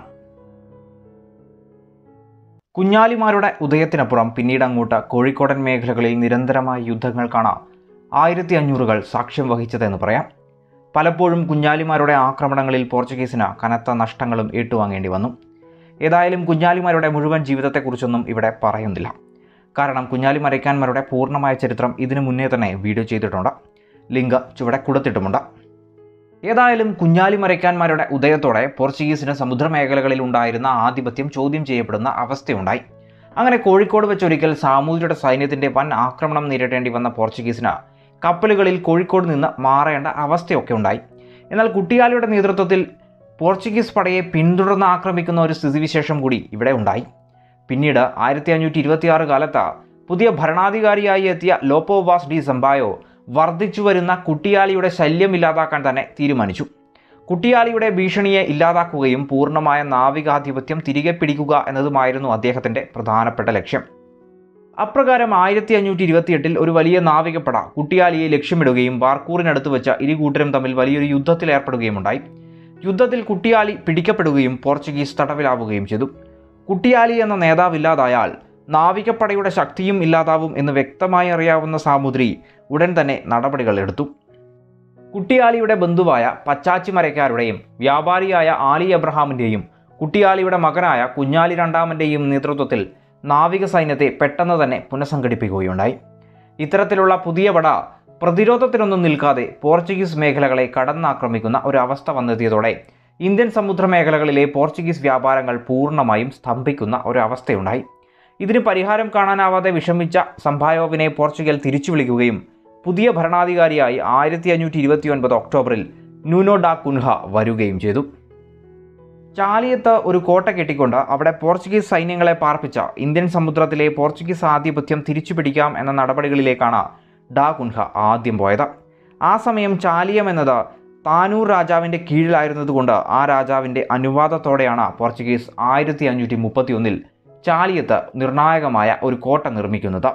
[SPEAKER 1] കുഞ്ഞാലിമാരുടെ ഉദയത്തിനപ്പുറം പിന്നീട് അങ്ങോട്ട് കോഴിക്കോടൻ മേഖലകളിൽ നിരന്തരമായ യുദ്ധങ്ങൾക്കാണ് ആയിരത്തി അഞ്ഞൂറുകൾ സാക്ഷ്യം വഹിച്ചതെന്ന് പറയാം പലപ്പോഴും കുഞ്ഞാലിമാരുടെ ആക്രമണങ്ങളിൽ പോർച്ചുഗീസിന് കനത്ത നഷ്ടങ്ങളും ഏറ്റുവാങ്ങേണ്ടി വന്നു ഏതായാലും കുഞ്ഞാലിമാരുടെ മുഴുവൻ ജീവിതത്തെക്കുറിച്ചൊന്നും ഇവിടെ പറയുന്നില്ല കാരണം കുഞ്ഞാലി മരയ്ക്കാന്മാരുടെ പൂർണ്ണമായ ചരിത്രം ഇതിനു മുന്നേ തന്നെ വീഡിയോ ചെയ്തിട്ടുണ്ട് ലിങ്ക് ചുവടെ കൊടുത്തിട്ടുമുണ്ട് ഏതായാലും കുഞ്ഞാലി മരയ്ക്കാന്മാരുടെ ഉദയത്തോടെ പോർച്ചുഗീസിന് സമുദ്രമേഖലകളിൽ ഉണ്ടായിരുന്ന ആധിപത്യം ചോദ്യം ചെയ്യപ്പെടുന്ന അവസ്ഥയുണ്ടായി അങ്ങനെ കോഴിക്കോട് വെച്ചൊരിക്കൽ സാമൂതിരിയുടെ സൈന്യത്തിന്റെ വൻ ആക്രമണം നേരിടേണ്ടി വന്ന പോർച്ചുഗീസിന് കപ്പലുകളിൽ കോഴിക്കോട് നിന്ന് മാറേണ്ട അവസ്ഥയൊക്കെ ഉണ്ടായി എന്നാൽ കുട്ടിയാലിയുടെ നേതൃത്വത്തിൽ പോർച്ചുഗീസ് പടയെ പിന്തുടർന്ന് ആക്രമിക്കുന്ന ഒരു സ്ഥിതിവിശേഷം കൂടി ഇവിടെ ഉണ്ടായി പിന്നീട് ആയിരത്തി അഞ്ഞൂറ്റി ഇരുപത്തിയാറ് കാലത്ത് പുതിയ ഭരണാധികാരിയായി എത്തിയ ലോപ്പോവാസ് ഡി സമ്പായോ വർദ്ധിച്ചു വരുന്ന കുട്ടിയാലിയുടെ ശല്യം ഇല്ലാതാക്കാൻ തന്നെ തീരുമാനിച്ചു കുട്ടിയാലിയുടെ ഭീഷണിയെ ഇല്ലാതാക്കുകയും പൂർണ്ണമായ നാവികാധിപത്യം തിരികെ പിടിക്കുക എന്നതുമായിരുന്നു അദ്ദേഹത്തിൻ്റെ പ്രധാനപ്പെട്ട ലക്ഷ്യം അപ്രകാരം ആയിരത്തി അഞ്ഞൂറ്റി ഇരുപത്തിയെട്ടിൽ ഒരു വലിയ നാവികപ്പട കുട്ടിയാലിയെ ലക്ഷ്യമിടുകയും വാർക്കൂറിനടുത്ത് വെച്ച ഇരു കൂട്ടരും തമ്മിൽ വലിയൊരു യുദ്ധത്തിൽ ഏർപ്പെടുകയുമുണ്ടായി യുദ്ധത്തിൽ കുട്ടിയാലി പിടിക്കപ്പെടുകയും പോർച്ചുഗീസ് തടവിലാവുകയും ചെയ്തു കുട്ടിയാലി എന്ന നേതാവില്ലാതായാൽ നാവികപ്പടയുടെ ശക്തിയും ഇല്ലാതാവും എന്ന് വ്യക്തമായി അറിയാവുന്ന സാമുദ്രി ഉടൻ തന്നെ നടപടികൾ എടുത്തു കുട്ടിയാലിയുടെ ബന്ധുവായ പച്ചാച്ചിമരക്കാരുടെയും വ്യാപാരിയായ ആലി എബ്രഹാമിൻ്റെയും കുട്ടിയാലിയുടെ മകനായ കുഞ്ഞാലി രണ്ടാമൻ്റെയും നേതൃത്വത്തിൽ നാവിക സൈന്യത്തെ പെട്ടെന്ന് തന്നെ പുനഃസംഘടിപ്പിക്കുകയുണ്ടായി ഇത്തരത്തിലുള്ള പുതിയ പട പ്രതിരോധത്തിനൊന്നും നിൽക്കാതെ പോർച്ചുഗീസ് മേഖലകളെ കടന്നാക്രമിക്കുന്ന ഒരു അവസ്ഥ വന്നെത്തിയതോടെ ഇന്ത്യൻ സമുദ്ര മേഖലകളിലെ പോർച്ചുഗീസ് വ്യാപാരങ്ങൾ പൂർണ്ണമായും സ്തംഭിക്കുന്ന ഒരു അവസ്ഥയുണ്ടായി ഇതിന് പരിഹാരം കാണാനാവാതെ വിഷമിച്ച സംഭായോവിനെ പോർച്ചുഗൽ തിരിച്ചു വിളിക്കുകയും പുതിയ ഭരണാധികാരിയായി ആയിരത്തി അഞ്ഞൂറ്റി ഇരുപത്തി ഒൻപത് ഒക്ടോബറിൽ ന്യൂനോ ഡാ കുൻഹ വരികയും ചെയ്തു ചാലിയത്ത് ഒരു കോട്ട കെട്ടിക്കൊണ്ട് അവിടെ പോർച്ചുഗീസ് സൈന്യങ്ങളെ പാർപ്പിച്ച ഇന്ത്യൻ സമുദ്രത്തിലെ പോർച്ചുഗീസ് ആധിപത്യം തിരിച്ചുപിടിക്കാം എന്ന നടപടികളിലേക്കാണ് ഡാ കുൻഹ ആദ്യം പോയത് ആ സമയം ചാലിയം എന്നത് താനൂർ രാജാവിൻ്റെ കീഴിലായിരുന്നതുകൊണ്ട് ആ രാജാവിൻ്റെ അനുവാദത്തോടെയാണ് പോർച്ചുഗീസ് ആയിരത്തി അഞ്ഞൂറ്റി മുപ്പത്തി ഒന്നിൽ ചാലിയത്ത് നിർണായകമായ ഒരു കോട്ട നിർമ്മിക്കുന്നത്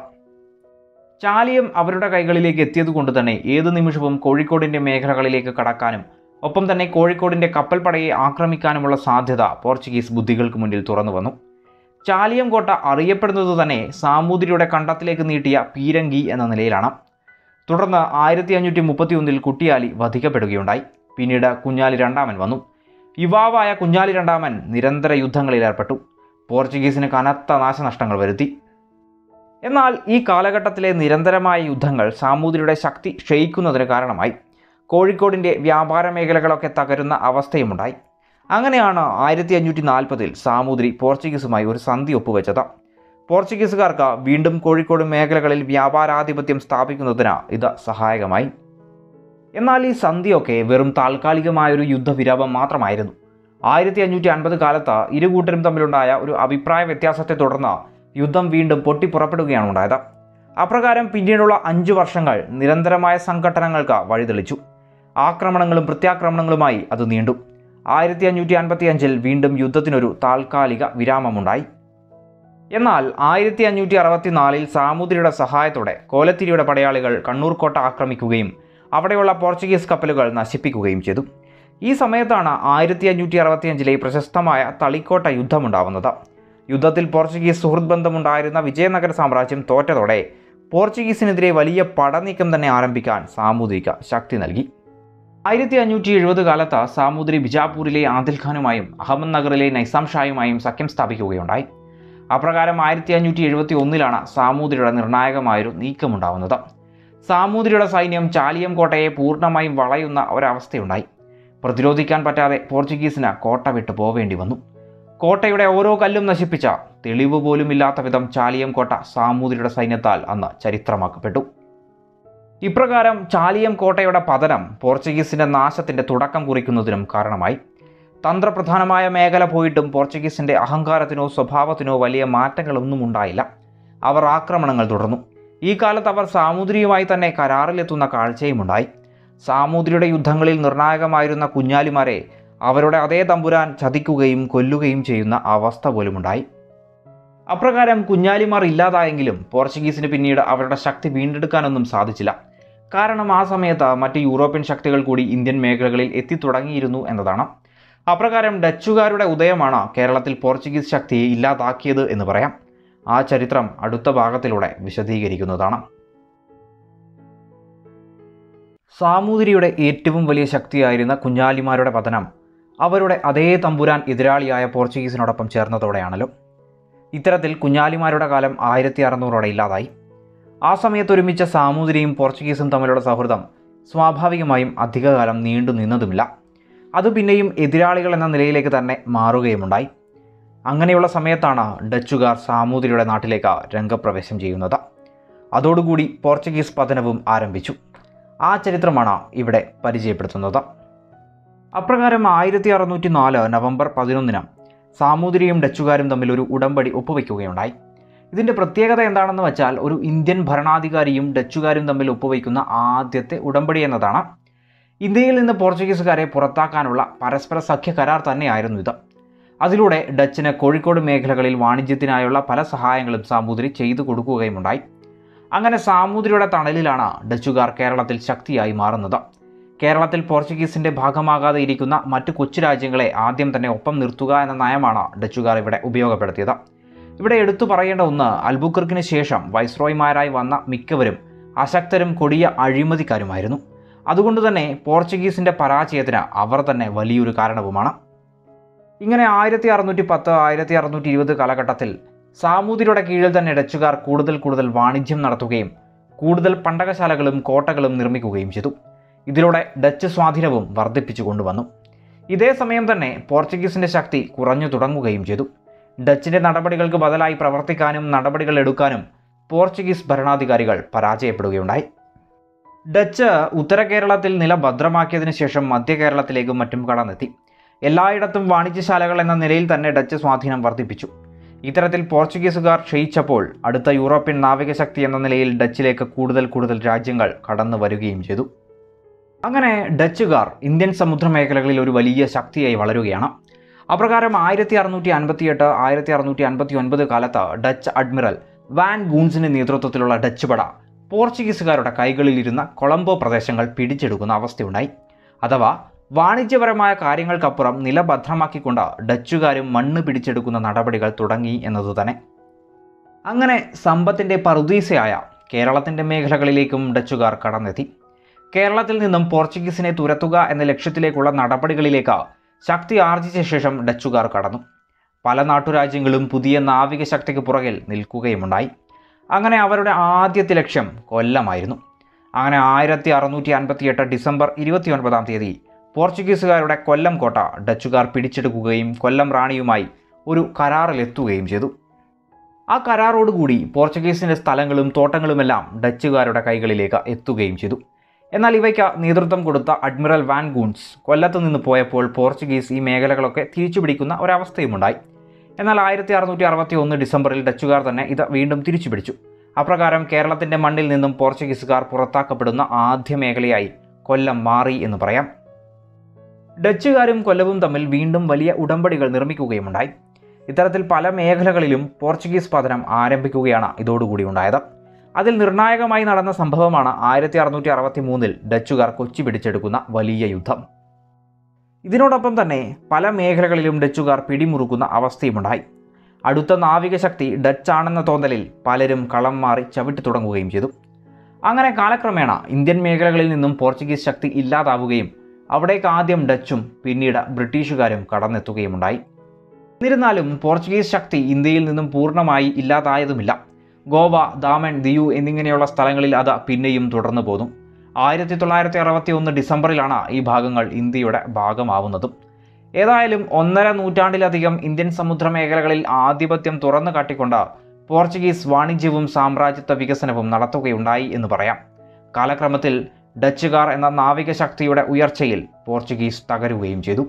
[SPEAKER 1] ചാലിയം അവരുടെ കൈകളിലേക്ക് എത്തിയതുകൊണ്ട് തന്നെ ഏതു നിമിഷവും കോഴിക്കോടിൻ്റെ മേഖലകളിലേക്ക് കടക്കാനും ഒപ്പം തന്നെ കോഴിക്കോടിൻ്റെ കപ്പൽപ്പടയെ ആക്രമിക്കാനുമുള്ള സാധ്യത പോർച്ചുഗീസ് ബുദ്ധികൾക്ക് മുന്നിൽ തുറന്നു വന്നു ചാലിയം കോട്ട അറിയപ്പെടുന്നത് തന്നെ സാമൂതിരിയുടെ കണ്ടത്തിലേക്ക് നീട്ടിയ പീരങ്കി എന്ന നിലയിലാണ് തുടർന്ന് ആയിരത്തി അഞ്ഞൂറ്റി മുപ്പത്തി ഒന്നിൽ കുട്ടിയാലി വധിക്കപ്പെടുകയുണ്ടായി പിന്നീട് കുഞ്ഞാലി രണ്ടാമൻ വന്നു യുവാവായ കുഞ്ഞാലി രണ്ടാമൻ നിരന്തര യുദ്ധങ്ങളിൽ ഏർപ്പെട്ടു പോർച്ചുഗീസിന് കനത്ത നാശനഷ്ടങ്ങൾ വരുത്തി എന്നാൽ ഈ കാലഘട്ടത്തിലെ നിരന്തരമായ യുദ്ധങ്ങൾ സാമൂതിരിയുടെ ശക്തി ക്ഷയിക്കുന്നതിന് കാരണമായി കോഴിക്കോടിൻ്റെ വ്യാപാര മേഖലകളൊക്കെ തകരുന്ന അവസ്ഥയുമുണ്ടായി അങ്ങനെയാണ് ആയിരത്തി അഞ്ഞൂറ്റി നാൽപ്പതിൽ സാമൂതിരി പോർച്ചുഗീസുമായി ഒരു സന്ധി ഒപ്പുവെച്ചത് പോർച്ചുഗീസുകാർക്ക് വീണ്ടും കോഴിക്കോട് മേഖലകളിൽ വ്യാപാരാധിപത്യം സ്ഥാപിക്കുന്നതിന് ഇത് സഹായകമായി എന്നാൽ ഈ സന്ധിയൊക്കെ വെറും താൽക്കാലികമായൊരു യുദ്ധവിരാമം മാത്രമായിരുന്നു ആയിരത്തി അഞ്ഞൂറ്റി അൻപത് കാലത്ത് ഇരു കൂട്ടരും തമ്മിലുണ്ടായ ഒരു അഭിപ്രായ വ്യത്യാസത്തെ തുടർന്ന് യുദ്ധം വീണ്ടും പൊട്ടിപ്പുറപ്പെടുകയാണ് ഉണ്ടായത് അപ്രകാരം പിന്നീടുള്ള അഞ്ചു വർഷങ്ങൾ നിരന്തരമായ സംഘട്ടനങ്ങൾക്ക് വഴിതെളിച്ചു ആക്രമണങ്ങളും പ്രത്യാക്രമണങ്ങളുമായി അത് നീണ്ടു ആയിരത്തി അഞ്ഞൂറ്റി അൻപത്തി അഞ്ചിൽ വീണ്ടും യുദ്ധത്തിനൊരു താൽക്കാലിക വിരാമമുണ്ടായി എന്നാൽ ആയിരത്തി അഞ്ഞൂറ്റി അറുപത്തിനാലിൽ സാമൂതിരിയുടെ സഹായത്തോടെ കോലത്തിരിയുടെ പടയാളികൾ കണ്ണൂർ കോട്ട ആക്രമിക്കുകയും അവിടെയുള്ള പോർച്ചുഗീസ് കപ്പലുകൾ നശിപ്പിക്കുകയും ചെയ്തു ഈ സമയത്താണ് ആയിരത്തി അഞ്ഞൂറ്റി അറുപത്തിയഞ്ചിലെ പ്രശസ്തമായ തളിക്കോട്ട യുദ്ധമുണ്ടാവുന്നത് യുദ്ധത്തിൽ പോർച്ചുഗീസ് സുഹൃത്ത് ബന്ധമുണ്ടായിരുന്ന വിജയനഗര സാമ്രാജ്യം തോറ്റതോടെ പോർച്ചുഗീസിനെതിരെ വലിയ പടനീക്കം തന്നെ ആരംഭിക്കാൻ സാമൂതിരിക്ക് ശക്തി നൽകി ആയിരത്തി അഞ്ഞൂറ്റി എഴുപത് കാലത്ത് സാമൂതിരി ബിജാപൂരിലെ ആദിൽ ഖാനുമായും അഹമ്മദ് നഗറിലെ നൈസാം ഷായുമായും സഖ്യം സ്ഥാപിക്കുകയുണ്ടായി അപ്രകാരം ആയിരത്തി അഞ്ഞൂറ്റി എഴുപത്തി ഒന്നിലാണ് സാമൂതിരിയുടെ നിർണായകമായൊരു നീക്കമുണ്ടാവുന്നത് സാമൂതിരിയുടെ സൈന്യം ചാലിയം കോട്ടയെ പൂർണ്ണമായും വളയുന്ന ഒരവസ്ഥയുണ്ടായി പ്രതിരോധിക്കാൻ പറ്റാതെ പോർച്ചുഗീസിന് കോട്ട വിട്ടു പോവേണ്ടി വന്നു കോട്ടയുടെ ഓരോ കല്ലും നശിപ്പിച്ച തെളിവ് പോലും ഇല്ലാത്ത വിധം ചാലിയം കോട്ട സാമൂതിരിയുടെ സൈന്യത്താൽ അന്ന് ചരിത്രമാക്കപ്പെട്ടു ഇപ്രകാരം ചാലിയം കോട്ടയുടെ പതനം പോർച്ചുഗീസിന്റെ നാശത്തിന്റെ തുടക്കം കുറിക്കുന്നതിനും കാരണമായി തന്ത്രപ്രധാനമായ മേഖല പോയിട്ടും പോർച്ചുഗീസിന്റെ അഹങ്കാരത്തിനോ സ്വഭാവത്തിനോ വലിയ മാറ്റങ്ങളൊന്നും ഉണ്ടായില്ല അവർ ആക്രമണങ്ങൾ തുടർന്നു ഈ കാലത്ത് അവർ സാമൂതിരിയുമായി തന്നെ കരാറിലെത്തുന്ന കാഴ്ചയുമുണ്ടായി സാമൂതിരിയുടെ യുദ്ധങ്ങളിൽ നിർണായകമായിരുന്ന കുഞ്ഞാലിമാരെ അവരുടെ അതേ തമ്പുരാൻ ചതിക്കുകയും കൊല്ലുകയും ചെയ്യുന്ന അവസ്ഥ പോലുമുണ്ടായി അപ്രകാരം കുഞ്ഞാലിമാർ ഇല്ലാതായെങ്കിലും പോർച്ചുഗീസിന് പിന്നീട് അവരുടെ ശക്തി വീണ്ടെടുക്കാനൊന്നും സാധിച്ചില്ല കാരണം ആ സമയത്ത് മറ്റ് യൂറോപ്യൻ ശക്തികൾ കൂടി ഇന്ത്യൻ മേഖലകളിൽ എത്തിത്തുടങ്ങിയിരുന്നു എന്നതാണ് അപ്രകാരം ഡച്ചുകാരുടെ ഉദയമാണ് കേരളത്തിൽ പോർച്ചുഗീസ് ശക്തിയെ ഇല്ലാതാക്കിയത് എന്ന് പറയാം ആ ചരിത്രം അടുത്ത ഭാഗത്തിലൂടെ വിശദീകരിക്കുന്നതാണ് സാമൂതിരിയുടെ ഏറ്റവും വലിയ ശക്തിയായിരുന്ന കുഞ്ഞാലിമാരുടെ പതനം അവരുടെ അതേ തമ്പുരാൻ എതിരാളിയായ പോർച്ചുഗീസിനോടൊപ്പം ചേർന്നതോടെയാണല്ലോ ഇത്തരത്തിൽ കുഞ്ഞാലിമാരുടെ കാലം ആയിരത്തി അറുന്നൂറോടെ ഇല്ലാതായി ആ സമയത്ത് ഒരുമിച്ച സാമൂതിരിയും പോർച്ചുഗീസും തമ്മിലുള്ള സൗഹൃദം സ്വാഭാവികമായും അധികകാലം നീണ്ടു നിന്നതുമില്ല അത് പിന്നെയും എതിരാളികൾ എന്ന നിലയിലേക്ക് തന്നെ മാറുകയുമുണ്ടായി അങ്ങനെയുള്ള സമയത്താണ് ഡച്ചുകാർ സാമൂതിരിയുടെ നാട്ടിലേക്ക് രംഗപ്രവേശം ചെയ്യുന്നത് അതോടുകൂടി പോർച്ചുഗീസ് പതനവും ആരംഭിച്ചു ആ ചരിത്രമാണ് ഇവിടെ പരിചയപ്പെടുത്തുന്നത് അപ്രകാരം ആയിരത്തി അറുന്നൂറ്റി നാല് നവംബർ പതിനൊന്നിന് സാമൂതിരിയും ഡച്ചുകാരും തമ്മിൽ ഒരു ഉടമ്പടി ഒപ്പുവയ്ക്കുകയുണ്ടായി ഇതിൻ്റെ പ്രത്യേകത എന്താണെന്ന് വെച്ചാൽ ഒരു ഇന്ത്യൻ ഭരണാധികാരിയും ഡച്ചുകാരും തമ്മിൽ ഒപ്പുവയ്ക്കുന്ന ആദ്യത്തെ ഉടമ്പടി എന്നതാണ് ഇന്ത്യയിൽ നിന്ന് പോർച്ചുഗീസുകാരെ പുറത്താക്കാനുള്ള പരസ്പര സഖ്യ കരാർ തന്നെയായിരുന്നു ഇത് അതിലൂടെ ഡച്ചിന് കോഴിക്കോട് മേഖലകളിൽ വാണിജ്യത്തിനായുള്ള പല സഹായങ്ങളും സാമൂതിരി ചെയ്തു കൊടുക്കുകയുമുണ്ടായി അങ്ങനെ സാമൂതിരിയുടെ തണലിലാണ് ഡച്ചുകാർ കേരളത്തിൽ ശക്തിയായി മാറുന്നത് കേരളത്തിൽ പോർച്ചുഗീസിന്റെ ഭാഗമാകാതെ ഇരിക്കുന്ന മറ്റു കൊച്ചു രാജ്യങ്ങളെ ആദ്യം തന്നെ ഒപ്പം നിർത്തുക എന്ന നയമാണ് ഡച്ചുകാർ ഇവിടെ ഉപയോഗപ്പെടുത്തിയത് ഇവിടെ എടുത്തു പറയേണ്ട ഒന്ന് അൽബുക്കർക്കിന് ശേഷം വൈസ്രോയ്മാരായി വന്ന മിക്കവരും അശക്തരും കൊടിയ അഴിമതിക്കാരുമായിരുന്നു അതുകൊണ്ട് തന്നെ പോർച്ചുഗീസിന്റെ പരാജയത്തിന് അവർ തന്നെ വലിയൊരു കാരണവുമാണ് ഇങ്ങനെ ആയിരത്തി അറുന്നൂറ്റി പത്ത് ആയിരത്തി അറുന്നൂറ്റി ഇരുപത് കാലഘട്ടത്തിൽ സാമൂതിരിയുടെ കീഴിൽ തന്നെ ഡച്ചുകാർ കൂടുതൽ കൂടുതൽ വാണിജ്യം നടത്തുകയും കൂടുതൽ പണ്ടകശാലകളും കോട്ടകളും നിർമ്മിക്കുകയും ചെയ്തു ഇതിലൂടെ ഡച്ച് സ്വാധീനവും വർദ്ധിപ്പിച്ചു കൊണ്ടുവന്നു ഇതേ സമയം തന്നെ പോർച്ചുഗീസിന്റെ ശക്തി കുറഞ്ഞു തുടങ്ങുകയും ചെയ്തു ഡച്ചിന്റെ നടപടികൾക്ക് ബദലായി പ്രവർത്തിക്കാനും നടപടികൾ എടുക്കാനും പോർച്ചുഗീസ് ഭരണാധികാരികൾ പരാജയപ്പെടുകയുണ്ടായി ഡച്ച് ഉത്തര കേരളത്തിൽ നില ഭദ്രമാക്കിയതിനു ശേഷം മധ്യ കേരളത്തിലേക്കും മറ്റും കടന്നെത്തി എല്ലായിടത്തും വാണിജ്യശാലകൾ എന്ന നിലയിൽ തന്നെ ഡച്ച് സ്വാധീനം വർദ്ധിപ്പിച്ചു ഇത്തരത്തിൽ പോർച്ചുഗീസുകാർ ക്ഷയിച്ചപ്പോൾ അടുത്ത യൂറോപ്യൻ നാവികശക്തി എന്ന നിലയിൽ ഡച്ചിലേക്ക് കൂടുതൽ കൂടുതൽ രാജ്യങ്ങൾ കടന്നു വരികയും ചെയ്തു അങ്ങനെ ഡച്ചുകാർ ഇന്ത്യൻ സമുദ്ര മേഖലകളിൽ ഒരു വലിയ ശക്തിയായി വളരുകയാണ് അപ്രകാരം ആയിരത്തി അറുന്നൂറ്റി അൻപത്തി എട്ട് ആയിരത്തി അറുന്നൂറ്റി അൻപത്തി ഒൻപത് കാലത്ത് ഡച്ച് അഡ്മിറൽ വാൻ ഗൂൺസിന്റെ നേതൃത്വത്തിലുള്ള ഡച്ച് പട പോർച്ചുഗീസുകാരുടെ കൈകളിലിരുന്ന കൊളംബോ പ്രദേശങ്ങൾ പിടിച്ചെടുക്കുന്ന അവസ്ഥയുണ്ടായി അഥവാ വാണിജ്യപരമായ കാര്യങ്ങൾക്കപ്പുറം നില ഭദ്രമാക്കിക്കൊണ്ട് ഡച്ചുകാരും മണ്ണ് പിടിച്ചെടുക്കുന്ന നടപടികൾ തുടങ്ങി എന്നതു തന്നെ അങ്ങനെ സമ്പത്തിന്റെ പറുദീസയായ കേരളത്തിന്റെ മേഖലകളിലേക്കും ഡച്ചുകാർ കടന്നെത്തി കേരളത്തിൽ നിന്നും പോർച്ചുഗീസിനെ തുരത്തുക എന്ന ലക്ഷ്യത്തിലേക്കുള്ള നടപടികളിലേക്ക് ശക്തി ആർജിച്ച ശേഷം ഡച്ചുകാർ കടന്നു പല നാട്ടുരാജ്യങ്ങളും പുതിയ നാവിക ശക്തിക്ക് പുറകിൽ നിൽക്കുകയുമുണ്ടായി അങ്ങനെ അവരുടെ ആദ്യത്തെ ലക്ഷ്യം കൊല്ലമായിരുന്നു അങ്ങനെ ആയിരത്തി അറുന്നൂറ്റി അൻപത്തി എട്ട് ഡിസംബർ ഇരുപത്തിയൊൻപതാം തീയതി പോർച്ചുഗീസുകാരുടെ കൊല്ലം കോട്ട ഡച്ചുകാർ പിടിച്ചെടുക്കുകയും കൊല്ലം റാണിയുമായി ഒരു കരാറിലെത്തുകയും ചെയ്തു ആ കരാറോടുകൂടി പോർച്ചുഗീസിൻ്റെ സ്ഥലങ്ങളും തോട്ടങ്ങളുമെല്ലാം ഡച്ചുകാരുടെ കൈകളിലേക്ക് എത്തുകയും ചെയ്തു എന്നാൽ ഇവയ്ക്ക് നേതൃത്വം കൊടുത്ത അഡ്മിറൽ വാൻ ഗൂൺസ് കൊല്ലത്ത് നിന്ന് പോയപ്പോൾ പോർച്ചുഗീസ് ഈ മേഖലകളൊക്കെ തിരിച്ചുപിടിക്കുന്ന ഒരവസ്ഥയുമുണ്ടായി എന്നാൽ ആയിരത്തി അറുന്നൂറ്റി അറുപത്തി ഒന്ന് ഡിസംബറിൽ ഡച്ചുകാർ തന്നെ ഇത് വീണ്ടും തിരിച്ചുപിടിച്ചു അപ്രകാരം കേരളത്തിൻ്റെ മണ്ണിൽ നിന്നും പോർച്ചുഗീസുകാർ പുറത്താക്കപ്പെടുന്ന ആദ്യ മേഖലയായി കൊല്ലം മാറി എന്ന് പറയാം ഡച്ചുകാരും കൊല്ലവും തമ്മിൽ വീണ്ടും വലിയ ഉടമ്പടികൾ നിർമ്മിക്കുകയുമുണ്ടായി ഇത്തരത്തിൽ പല മേഖലകളിലും പോർച്ചുഗീസ് പതനം ആരംഭിക്കുകയാണ് ഇതോടുകൂടി ഉണ്ടായത് അതിൽ നിർണായകമായി നടന്ന സംഭവമാണ് ആയിരത്തി അറുന്നൂറ്റി അറുപത്തി മൂന്നിൽ ഡച്ചുകാർ കൊച്ചി പിടിച്ചെടുക്കുന്ന വലിയ യുദ്ധം ഇതിനോടൊപ്പം തന്നെ പല മേഖലകളിലും ഡച്ചുകാർ പിടിമുറുക്കുന്ന അവസ്ഥയുമുണ്ടായി അടുത്ത നാവിക ശക്തി ഡച്ചാണെന്ന തോന്നലിൽ പലരും കളം മാറി ചവിട്ടി തുടങ്ങുകയും ചെയ്തു അങ്ങനെ കാലക്രമേണ ഇന്ത്യൻ മേഖലകളിൽ നിന്നും പോർച്ചുഗീസ് ശക്തി ഇല്ലാതാവുകയും അവിടേക്ക് ആദ്യം ഡച്ചും പിന്നീട് ബ്രിട്ടീഷുകാരും കടന്നെത്തുകയുമുണ്ടായി എന്നിരുന്നാലും പോർച്ചുഗീസ് ശക്തി ഇന്ത്യയിൽ നിന്നും പൂർണ്ണമായി ഇല്ലാതായതുമില്ല ഗോവ ദാമൻ ദിയു എന്നിങ്ങനെയുള്ള സ്ഥലങ്ങളിൽ അത് പിന്നെയും തുടർന്നു പോന്നു ആയിരത്തി തൊള്ളായിരത്തി അറുപത്തി ഒന്ന് ഡിസംബറിലാണ് ഈ ഭാഗങ്ങൾ ഇന്ത്യയുടെ ഭാഗമാവുന്നതും ഏതായാലും ഒന്നര നൂറ്റാണ്ടിലധികം ഇന്ത്യൻ സമുദ്ര മേഖലകളിൽ ആധിപത്യം തുറന്നു കാട്ടിക്കൊണ്ട് പോർച്ചുഗീസ് വാണിജ്യവും സാമ്രാജ്യത്വ വികസനവും നടത്തുകയുണ്ടായി എന്ന് പറയാം കാലക്രമത്തിൽ ഡച്ചുകാർ എന്ന നാവിക ശക്തിയുടെ ഉയർച്ചയിൽ പോർച്ചുഗീസ് തകരുകയും ചെയ്തു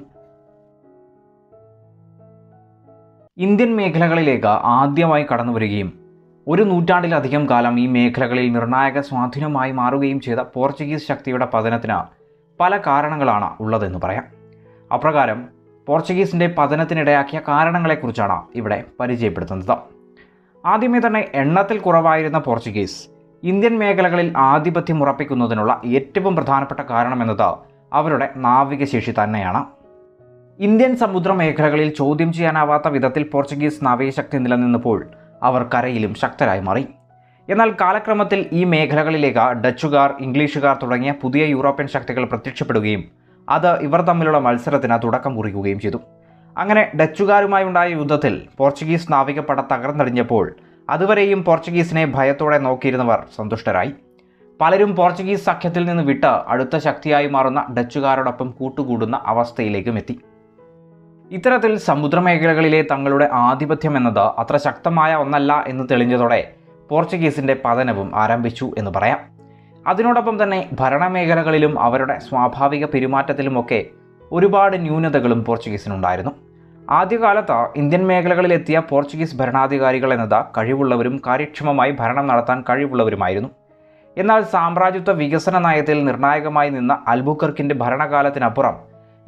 [SPEAKER 1] ഇന്ത്യൻ മേഖലകളിലേക്ക് ആദ്യമായി കടന്നു വരികയും ഒരു നൂറ്റാണ്ടിലധികം കാലം ഈ മേഖലകളിൽ നിർണായക സ്വാധീനമായി മാറുകയും ചെയ്ത പോർച്ചുഗീസ് ശക്തിയുടെ പതനത്തിന് പല കാരണങ്ങളാണ് ഉള്ളതെന്ന് പറയാം അപ്രകാരം പോർച്ചുഗീസിൻ്റെ പതനത്തിനിടയാക്കിയ കാരണങ്ങളെക്കുറിച്ചാണ് ഇവിടെ പരിചയപ്പെടുത്തുന്നത് ആദ്യമേ തന്നെ എണ്ണത്തിൽ കുറവായിരുന്ന പോർച്ചുഗീസ് ഇന്ത്യൻ മേഖലകളിൽ ആധിപത്യം ഉറപ്പിക്കുന്നതിനുള്ള ഏറ്റവും പ്രധാനപ്പെട്ട കാരണമെന്നത് അവരുടെ നാവികശേഷി തന്നെയാണ് ഇന്ത്യൻ സമുദ്ര മേഖലകളിൽ ചോദ്യം ചെയ്യാനാവാത്ത വിധത്തിൽ പോർച്ചുഗീസ് നാവികശക്തി നിലനിന്നപ്പോൾ അവർ കരയിലും ശക്തരായി മാറി എന്നാൽ കാലക്രമത്തിൽ ഈ മേഖലകളിലേക്ക് ഡച്ചുകാർ ഇംഗ്ലീഷുകാർ തുടങ്ങിയ പുതിയ യൂറോപ്യൻ ശക്തികൾ പ്രത്യക്ഷപ്പെടുകയും അത് ഇവർ തമ്മിലുള്ള മത്സരത്തിന് തുടക്കം കുറിക്കുകയും ചെയ്തു അങ്ങനെ ഡച്ചുകാരുമായി ഉണ്ടായ യുദ്ധത്തിൽ പോർച്ചുഗീസ് നാവികപ്പട തകർന്നടിഞ്ഞപ്പോൾ അതുവരെയും പോർച്ചുഗീസിനെ ഭയത്തോടെ നോക്കിയിരുന്നവർ സന്തുഷ്ടരായി പലരും പോർച്ചുഗീസ് സഖ്യത്തിൽ നിന്ന് വിട്ട് അടുത്ത ശക്തിയായി മാറുന്ന ഡച്ചുകാരോടൊപ്പം കൂട്ടുകൂടുന്ന അവസ്ഥയിലേക്കും എത്തി ഇത്തരത്തിൽ സമുദ്രമേഖലകളിലെ തങ്ങളുടെ ആധിപത്യം എന്നത് അത്ര ശക്തമായ ഒന്നല്ല എന്ന് തെളിഞ്ഞതോടെ പോർച്ചുഗീസിൻ്റെ പതനവും ആരംഭിച്ചു എന്ന് പറയാം അതിനോടൊപ്പം തന്നെ ഭരണമേഖലകളിലും അവരുടെ സ്വാഭാവിക പെരുമാറ്റത്തിലുമൊക്കെ ഒരുപാട് ന്യൂനതകളും പോർച്ചുഗീസിനുണ്ടായിരുന്നു ആദ്യകാലത്ത് ഇന്ത്യൻ മേഖലകളിലെത്തിയ പോർച്ചുഗീസ് ഭരണാധികാരികൾ എന്നത് കഴിവുള്ളവരും കാര്യക്ഷമമായി ഭരണം നടത്താൻ കഴിവുള്ളവരുമായിരുന്നു എന്നാൽ സാമ്രാജ്യത്വ വികസന നയത്തിൽ നിർണായകമായി നിന്ന അൽബുക്കർക്കിൻ്റെ ഭരണകാലത്തിനപ്പുറം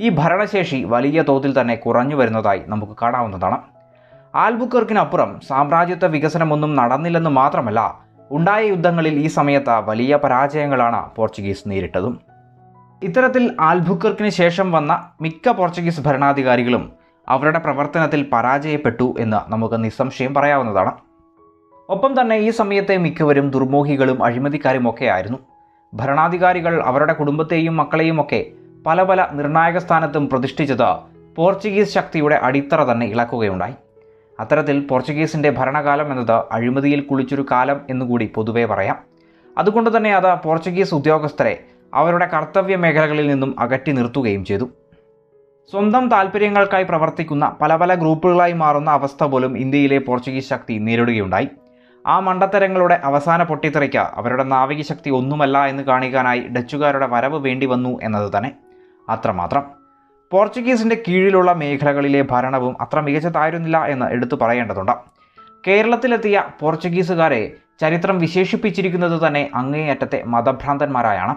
[SPEAKER 1] ഈ ഭരണശേഷി വലിയ തോതിൽ തന്നെ കുറഞ്ഞു വരുന്നതായി നമുക്ക് കാണാവുന്നതാണ് ആൽബുക്കർക്കിനപ്പുറം സാമ്രാജ്യത്വ വികസനമൊന്നും നടന്നില്ലെന്ന് മാത്രമല്ല ഉണ്ടായ യുദ്ധങ്ങളിൽ ഈ സമയത്ത് വലിയ പരാജയങ്ങളാണ് പോർച്ചുഗീസ് നേരിട്ടതും ഇത്തരത്തിൽ ആൽബുക്കർക്കിന് ശേഷം വന്ന മിക്ക പോർച്ചുഗീസ് ഭരണാധികാരികളും അവരുടെ പ്രവർത്തനത്തിൽ പരാജയപ്പെട്ടു എന്ന് നമുക്ക് നിസ്സംശയം പറയാവുന്നതാണ് ഒപ്പം തന്നെ ഈ സമയത്തെ മിക്കവരും ദുർമോഹികളും അഴിമതിക്കാരും ഒക്കെ ആയിരുന്നു ഭരണാധികാരികൾ അവരുടെ കുടുംബത്തെയും മക്കളെയും ഒക്കെ പല പല നിർണായക സ്ഥാനത്തും പ്രതിഷ്ഠിച്ചത് പോർച്ചുഗീസ് ശക്തിയുടെ അടിത്തറ തന്നെ ഇളക്കുകയുണ്ടായി അത്തരത്തിൽ പോർച്ചുഗീസിൻ്റെ ഭരണകാലം എന്നത് അഴിമതിയിൽ കുളിച്ചൊരു കാലം എന്നുകൂടി പൊതുവേ പറയാം അതുകൊണ്ട് തന്നെ അത് പോർച്ചുഗീസ് ഉദ്യോഗസ്ഥരെ അവരുടെ കർത്തവ്യ മേഖലകളിൽ നിന്നും അകറ്റി നിർത്തുകയും ചെയ്തു സ്വന്തം താല്പര്യങ്ങൾക്കായി പ്രവർത്തിക്കുന്ന പല പല ഗ്രൂപ്പുകളായി മാറുന്ന അവസ്ഥ പോലും ഇന്ത്യയിലെ പോർച്ചുഗീസ് ശക്തി നേരിടുകയുണ്ടായി ആ മണ്ടത്തരങ്ങളുടെ അവസാന പൊട്ടിത്തെറിക്ക് അവരുടെ നാവിക ശക്തി ഒന്നുമല്ല എന്ന് കാണിക്കാനായി ഡച്ചുകാരുടെ വരവ് വേണ്ടി വന്നു എന്നത് തന്നെ അത്രമാത്രം പോർച്ചുഗീസിൻ്റെ കീഴിലുള്ള മേഖലകളിലെ ഭരണവും അത്ര മികച്ചതായിരുന്നില്ല എന്ന് എടുത്തു പറയേണ്ടതുണ്ട് കേരളത്തിലെത്തിയ പോർച്ചുഗീസുകാരെ ചരിത്രം വിശേഷിപ്പിച്ചിരിക്കുന്നത് തന്നെ അങ്ങേയറ്റത്തെ മതഭ്രാന്തന്മാരായാണ്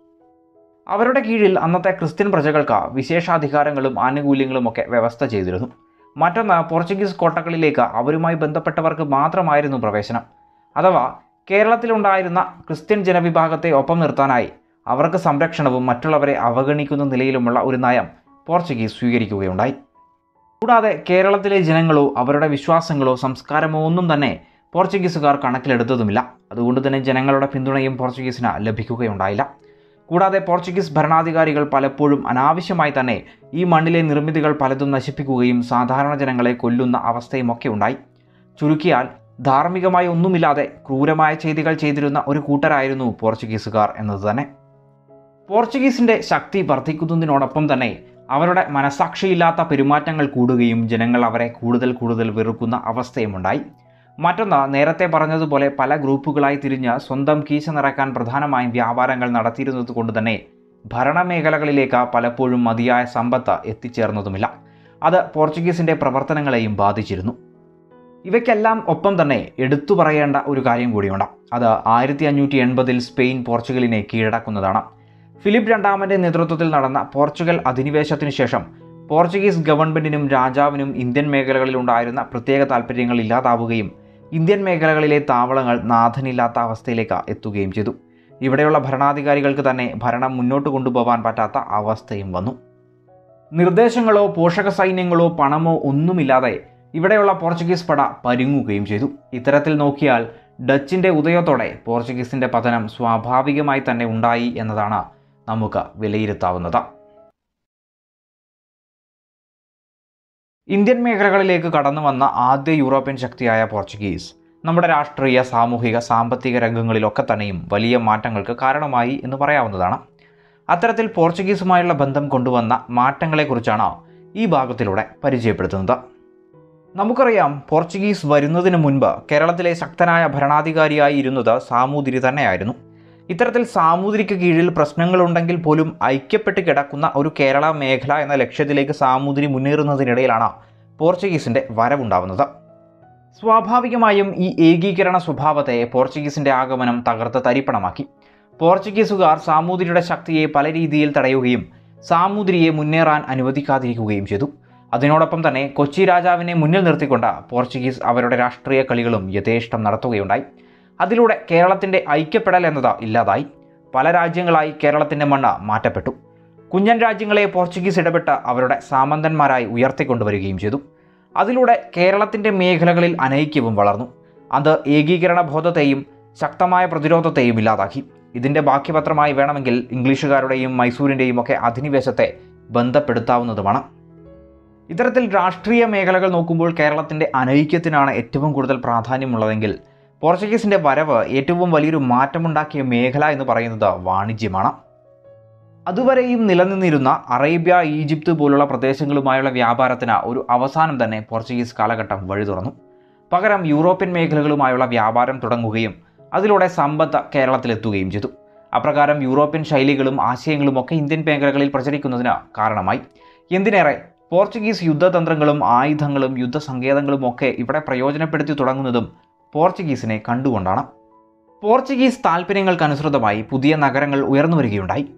[SPEAKER 1] അവരുടെ കീഴിൽ അന്നത്തെ ക്രിസ്ത്യൻ പ്രജകൾക്ക് വിശേഷാധികാരങ്ങളും ആനുകൂല്യങ്ങളും ഒക്കെ വ്യവസ്ഥ ചെയ്തിരുന്നു മറ്റൊന്ന് പോർച്ചുഗീസ് കോട്ടകളിലേക്ക് അവരുമായി ബന്ധപ്പെട്ടവർക്ക് മാത്രമായിരുന്നു പ്രവേശനം അഥവാ കേരളത്തിലുണ്ടായിരുന്ന ക്രിസ്ത്യൻ ജനവിഭാഗത്തെ ഒപ്പം നിർത്താനായി അവർക്ക് സംരക്ഷണവും മറ്റുള്ളവരെ അവഗണിക്കുന്ന നിലയിലുമുള്ള ഒരു നയം പോർച്ചുഗീസ് സ്വീകരിക്കുകയുണ്ടായി കൂടാതെ കേരളത്തിലെ ജനങ്ങളോ അവരുടെ വിശ്വാസങ്ങളോ സംസ്കാരമോ ഒന്നും തന്നെ പോർച്ചുഗീസുകാർ കണക്കിലെടുത്തതുമില്ല അതുകൊണ്ട് തന്നെ ജനങ്ങളുടെ പിന്തുണയും പോർച്ചുഗീസിന് ലഭിക്കുകയുണ്ടായില്ല കൂടാതെ പോർച്ചുഗീസ് ഭരണാധികാരികൾ പലപ്പോഴും അനാവശ്യമായി തന്നെ ഈ മണ്ണിലെ നിർമ്മിതികൾ പലതും നശിപ്പിക്കുകയും സാധാരണ ജനങ്ങളെ കൊല്ലുന്ന അവസ്ഥയുമൊക്കെ ഉണ്ടായി ചുരുക്കിയാൽ ധാർമ്മികമായി ഒന്നുമില്ലാതെ ക്രൂരമായ ചെയ്തികൾ ചെയ്തിരുന്ന ഒരു കൂട്ടരായിരുന്നു പോർച്ചുഗീസുകാർ എന്നത് തന്നെ പോർച്ചുഗീസിൻ്റെ ശക്തി വർദ്ധിക്കുന്നതിനോടൊപ്പം തന്നെ അവരുടെ മനസാക്ഷിയില്ലാത്ത പെരുമാറ്റങ്ങൾ കൂടുകയും ജനങ്ങൾ അവരെ കൂടുതൽ കൂടുതൽ വെറുക്കുന്ന അവസ്ഥയുമുണ്ടായി മറ്റൊന്ന് നേരത്തെ പറഞ്ഞതുപോലെ പല ഗ്രൂപ്പുകളായി തിരിഞ്ഞ് സ്വന്തം കീശ നിറയ്ക്കാൻ പ്രധാനമായും വ്യാപാരങ്ങൾ നടത്തിയിരുന്നത് കൊണ്ട് തന്നെ ഭരണമേഖലകളിലേക്ക് പലപ്പോഴും മതിയായ സമ്പത്ത് എത്തിച്ചേർന്നതുമില്ല അത് പോർച്ചുഗീസിൻ്റെ പ്രവർത്തനങ്ങളെയും ബാധിച്ചിരുന്നു ഇവയ്ക്കെല്ലാം ഒപ്പം തന്നെ എടുത്തു പറയേണ്ട ഒരു കാര്യം കൂടിയുണ്ട് അത് ആയിരത്തി അഞ്ഞൂറ്റി എൺപതിൽ സ്പെയിൻ പോർച്ചുഗലിനെ കീഴടക്കുന്നതാണ് ഫിലിപ്പ് രണ്ടാമൻ്റെ നേതൃത്വത്തിൽ നടന്ന പോർച്ചുഗൽ അധിനിവേശത്തിനു ശേഷം പോർച്ചുഗീസ് ഗവൺമെൻറ്റിനും രാജാവിനും ഇന്ത്യൻ മേഖലകളിൽ ഉണ്ടായിരുന്ന പ്രത്യേക താല്പര്യങ്ങൾ ഇല്ലാതാവുകയും ഇന്ത്യൻ മേഖലകളിലെ താവളങ്ങൾ നാഥനില്ലാത്ത അവസ്ഥയിലേക്ക് എത്തുകയും ചെയ്തു ഇവിടെയുള്ള ഭരണാധികാരികൾക്ക് തന്നെ ഭരണം മുന്നോട്ട് കൊണ്ടുപോകാൻ പറ്റാത്ത അവസ്ഥയും വന്നു നിർദ്ദേശങ്ങളോ പോഷക സൈന്യങ്ങളോ പണമോ ഒന്നുമില്ലാതെ ഇവിടെയുള്ള പോർച്ചുഗീസ് പട പരുങ്ങുകയും ചെയ്തു ഇത്തരത്തിൽ നോക്കിയാൽ ഡച്ചിൻ്റെ ഉദയത്തോടെ പോർച്ചുഗീസിൻ്റെ പതനം സ്വാഭാവികമായി തന്നെ ഉണ്ടായി എന്നതാണ് നമുക്ക് വിലയിരുത്താവുന്നത് ഇന്ത്യൻ മേഖലകളിലേക്ക് കടന്നു വന്ന ആദ്യ യൂറോപ്യൻ ശക്തിയായ പോർച്ചുഗീസ് നമ്മുടെ രാഷ്ട്രീയ സാമൂഹിക സാമ്പത്തിക രംഗങ്ങളിലൊക്കെ തന്നെയും വലിയ മാറ്റങ്ങൾക്ക് കാരണമായി എന്ന് പറയാവുന്നതാണ് അത്തരത്തിൽ പോർച്ചുഗീസുമായുള്ള ബന്ധം കൊണ്ടുവന്ന മാറ്റങ്ങളെക്കുറിച്ചാണ് ഈ ഭാഗത്തിലൂടെ പരിചയപ്പെടുത്തുന്നത് നമുക്കറിയാം പോർച്ചുഗീസ് വരുന്നതിന് മുൻപ് കേരളത്തിലെ ശക്തനായ ഭരണാധികാരിയായി ഇരുന്നത് സാമൂതിരി തന്നെയായിരുന്നു ഇത്തരത്തിൽ സാമൂതിരിക്ക് കീഴിൽ പ്രശ്നങ്ങളുണ്ടെങ്കിൽ പോലും ഐക്യപ്പെട്ട് കിടക്കുന്ന ഒരു കേരള മേഖല എന്ന ലക്ഷ്യത്തിലേക്ക് സാമൂതിരി മുന്നേറുന്നതിനിടയിലാണ് പോർച്ചുഗീസിൻ്റെ വരവുണ്ടാവുന്നത് സ്വാഭാവികമായും ഈ ഏകീകരണ സ്വഭാവത്തെ പോർച്ചുഗീസിൻ്റെ ആഗമനം തകർത്ത് തരിപ്പണമാക്കി പോർച്ചുഗീസുകാർ സാമൂതിരിയുടെ ശക്തിയെ പല രീതിയിൽ തടയുകയും സാമൂതിരിയെ മുന്നേറാൻ അനുവദിക്കാതിരിക്കുകയും ചെയ്തു അതിനോടൊപ്പം തന്നെ കൊച്ചി രാജാവിനെ മുന്നിൽ നിർത്തിക്കൊണ്ട് പോർച്ചുഗീസ് അവരുടെ രാഷ്ട്രീയ കളികളും യഥേഷ്ടം നടത്തുകയുണ്ടായി അതിലൂടെ കേരളത്തിൻ്റെ ഐക്യപ്പെടൽ എന്നത് ഇല്ലാതായി പല രാജ്യങ്ങളായി കേരളത്തിൻ്റെ മണ്ണ് മാറ്റപ്പെട്ടു കുഞ്ഞൻ രാജ്യങ്ങളെ പോർച്ചുഗീസ് ഇടപെട്ട് അവരുടെ സാമന്തന്മാരായി ഉയർത്തിക്കൊണ്ടുവരികയും ചെയ്തു അതിലൂടെ കേരളത്തിൻ്റെ മേഖലകളിൽ അനൈക്യവും വളർന്നു അത് ഏകീകരണ ബോധത്തെയും ശക്തമായ പ്രതിരോധത്തെയും ഇല്ലാതാക്കി ഇതിൻ്റെ ബാക്കിപത്രമായി വേണമെങ്കിൽ ഇംഗ്ലീഷുകാരുടെയും മൈസൂരിൻ്റെയും ഒക്കെ അധിനിവേശത്തെ ബന്ധപ്പെടുത്താവുന്നതുമാണ് ഇത്തരത്തിൽ രാഷ്ട്രീയ മേഖലകൾ നോക്കുമ്പോൾ കേരളത്തിൻ്റെ അനൈക്യത്തിനാണ് ഏറ്റവും കൂടുതൽ പ്രാധാന്യമുള്ളതെങ്കിൽ പോർച്ചുഗീസിൻ്റെ വരവ് ഏറ്റവും വലിയൊരു മാറ്റമുണ്ടാക്കിയ മേഖല എന്ന് പറയുന്നത് വാണിജ്യമാണ് അതുവരെയും നിലനിന്നിരുന്ന അറേബ്യ ഈജിപ്ത് പോലുള്ള പ്രദേശങ്ങളുമായുള്ള വ്യാപാരത്തിന് ഒരു അവസാനം തന്നെ പോർച്ചുഗീസ് കാലഘട്ടം വഴി തുറന്നു പകരം യൂറോപ്യൻ മേഖലകളുമായുള്ള വ്യാപാരം തുടങ്ങുകയും അതിലൂടെ സമ്പത്ത് കേരളത്തിലെത്തുകയും ചെയ്തു അപ്രകാരം യൂറോപ്യൻ ശൈലികളും ആശയങ്ങളും ഒക്കെ ഇന്ത്യൻ മേഖലകളിൽ പ്രചരിക്കുന്നതിന് കാരണമായി എന്തിനേറെ പോർച്ചുഗീസ് യുദ്ധതന്ത്രങ്ങളും ആയുധങ്ങളും യുദ്ധസങ്കേതങ്ങളും ഒക്കെ ഇവിടെ പ്രയോജനപ്പെടുത്തി തുടങ്ങുന്നതും പോർച്ചുഗീസിനെ കണ്ടുകൊണ്ടാണ് പോർച്ചുഗീസ് താല്പര്യങ്ങൾക്കനുസൃതമായി പുതിയ നഗരങ്ങൾ ഉയർന്നു വരികയുണ്ടായി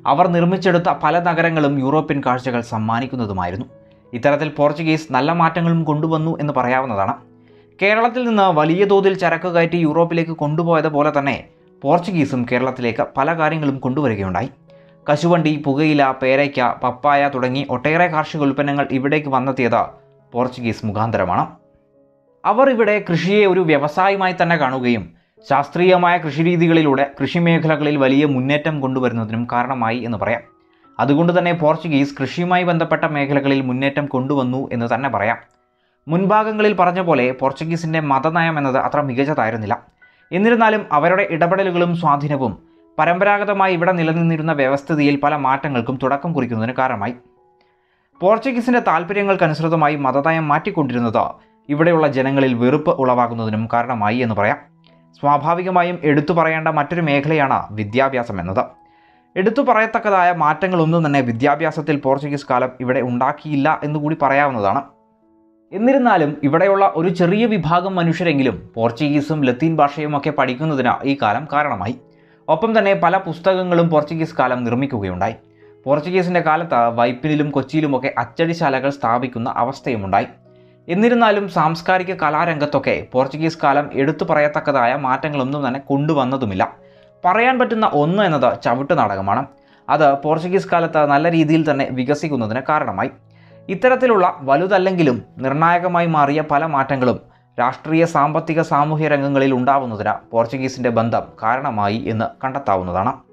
[SPEAKER 1] അവർ നിർമ്മിച്ചെടുത്ത പല നഗരങ്ങളും യൂറോപ്യൻ കാഴ്ചകൾ സമ്മാനിക്കുന്നതുമായിരുന്നു ഇത്തരത്തിൽ പോർച്ചുഗീസ് നല്ല മാറ്റങ്ങളും കൊണ്ടുവന്നു എന്ന് പറയാവുന്നതാണ് കേരളത്തിൽ നിന്ന് വലിയ തോതിൽ ചരക്ക് കയറ്റി യൂറോപ്പിലേക്ക് കൊണ്ടുപോയതുപോലെ തന്നെ പോർച്ചുഗീസും കേരളത്തിലേക്ക് പല കാര്യങ്ങളും കൊണ്ടുവരികയുണ്ടായി കശുവണ്ടി പുകയില പേരയ്ക്ക പപ്പായ തുടങ്ങി ഒട്ടേറെ കാർഷിക ഉൽപ്പന്നങ്ങൾ ഇവിടേക്ക് വന്നെത്തിയത് പോർച്ചുഗീസ് മുഖാന്തരമാണ് അവർ ഇവിടെ കൃഷിയെ ഒരു വ്യവസായമായി തന്നെ കാണുകയും ശാസ്ത്രീയമായ കൃഷിരീതികളിലൂടെ കൃഷിമേഖലകളിൽ വലിയ മുന്നേറ്റം കൊണ്ടുവരുന്നതിനും കാരണമായി എന്ന് പറയാം അതുകൊണ്ട് തന്നെ പോർച്ചുഗീസ് കൃഷിയുമായി ബന്ധപ്പെട്ട മേഖലകളിൽ മുന്നേറ്റം കൊണ്ടുവന്നു എന്ന് തന്നെ പറയാം മുൻഭാഗങ്ങളിൽ പറഞ്ഞ പോലെ പോർച്ചുഗീസിൻ്റെ മതനയം എന്നത് അത്ര മികച്ചതായിരുന്നില്ല എന്നിരുന്നാലും അവരുടെ ഇടപെടലുകളും സ്വാധീനവും പരമ്പരാഗതമായി ഇവിടെ നിലനിന്നിരുന്ന വ്യവസ്ഥിതിയിൽ പല മാറ്റങ്ങൾക്കും തുടക്കം കുറിക്കുന്നതിന് കാരണമായി പോർച്ചുഗീസിൻ്റെ താല്പര്യങ്ങൾക്കനുസൃതമായി മതനയം മാറ്റിക്കൊണ്ടിരുന്നത് ഇവിടെയുള്ള ജനങ്ങളിൽ വെറുപ്പ് ഉളവാകുന്നതിനും കാരണമായി എന്ന് പറയാം സ്വാഭാവികമായും എടുത്തു പറയേണ്ട മറ്റൊരു മേഖലയാണ് വിദ്യാഭ്യാസം എന്നത് എടുത്തു പറയത്തക്കതായ മാറ്റങ്ങളൊന്നും തന്നെ വിദ്യാഭ്യാസത്തിൽ പോർച്ചുഗീസ് കാലം ഇവിടെ ഉണ്ടാക്കിയില്ല എന്നുകൂടി പറയാവുന്നതാണ് എന്നിരുന്നാലും ഇവിടെയുള്ള ഒരു ചെറിയ വിഭാഗം മനുഷ്യരെങ്കിലും പോർച്ചുഗീസും ലത്തീൻ ഭാഷയും ഒക്കെ പഠിക്കുന്നതിന് ഈ കാലം കാരണമായി ഒപ്പം തന്നെ പല പുസ്തകങ്ങളും പോർച്ചുഗീസ് കാലം നിർമ്മിക്കുകയുണ്ടായി പോർച്ചുഗീസിൻ്റെ കാലത്ത് വൈപ്പിനിലും കൊച്ചിയിലുമൊക്കെ അച്ചടിശാലകൾ സ്ഥാപിക്കുന്ന അവസ്ഥയുമുണ്ടായി എന്നിരുന്നാലും സാംസ്കാരിക കലാരംഗത്തൊക്കെ പോർച്ചുഗീസ് കാലം എടുത്തു പറയത്തക്കതായ മാറ്റങ്ങളൊന്നും തന്നെ കൊണ്ടുവന്നതുമില്ല പറയാൻ പറ്റുന്ന ഒന്ന് എന്നത് ചവിട്ട് നാടകമാണ് അത് പോർച്ചുഗീസ് കാലത്ത് നല്ല രീതിയിൽ തന്നെ വികസിക്കുന്നതിന് കാരണമായി ഇത്തരത്തിലുള്ള വലുതല്ലെങ്കിലും നിർണായകമായി മാറിയ പല മാറ്റങ്ങളും രാഷ്ട്രീയ സാമ്പത്തിക സാമൂഹ്യ രംഗങ്ങളിൽ ഉണ്ടാവുന്നതിന് പോർച്ചുഗീസിൻ്റെ ബന്ധം കാരണമായി എന്ന് കണ്ടെത്താവുന്നതാണ്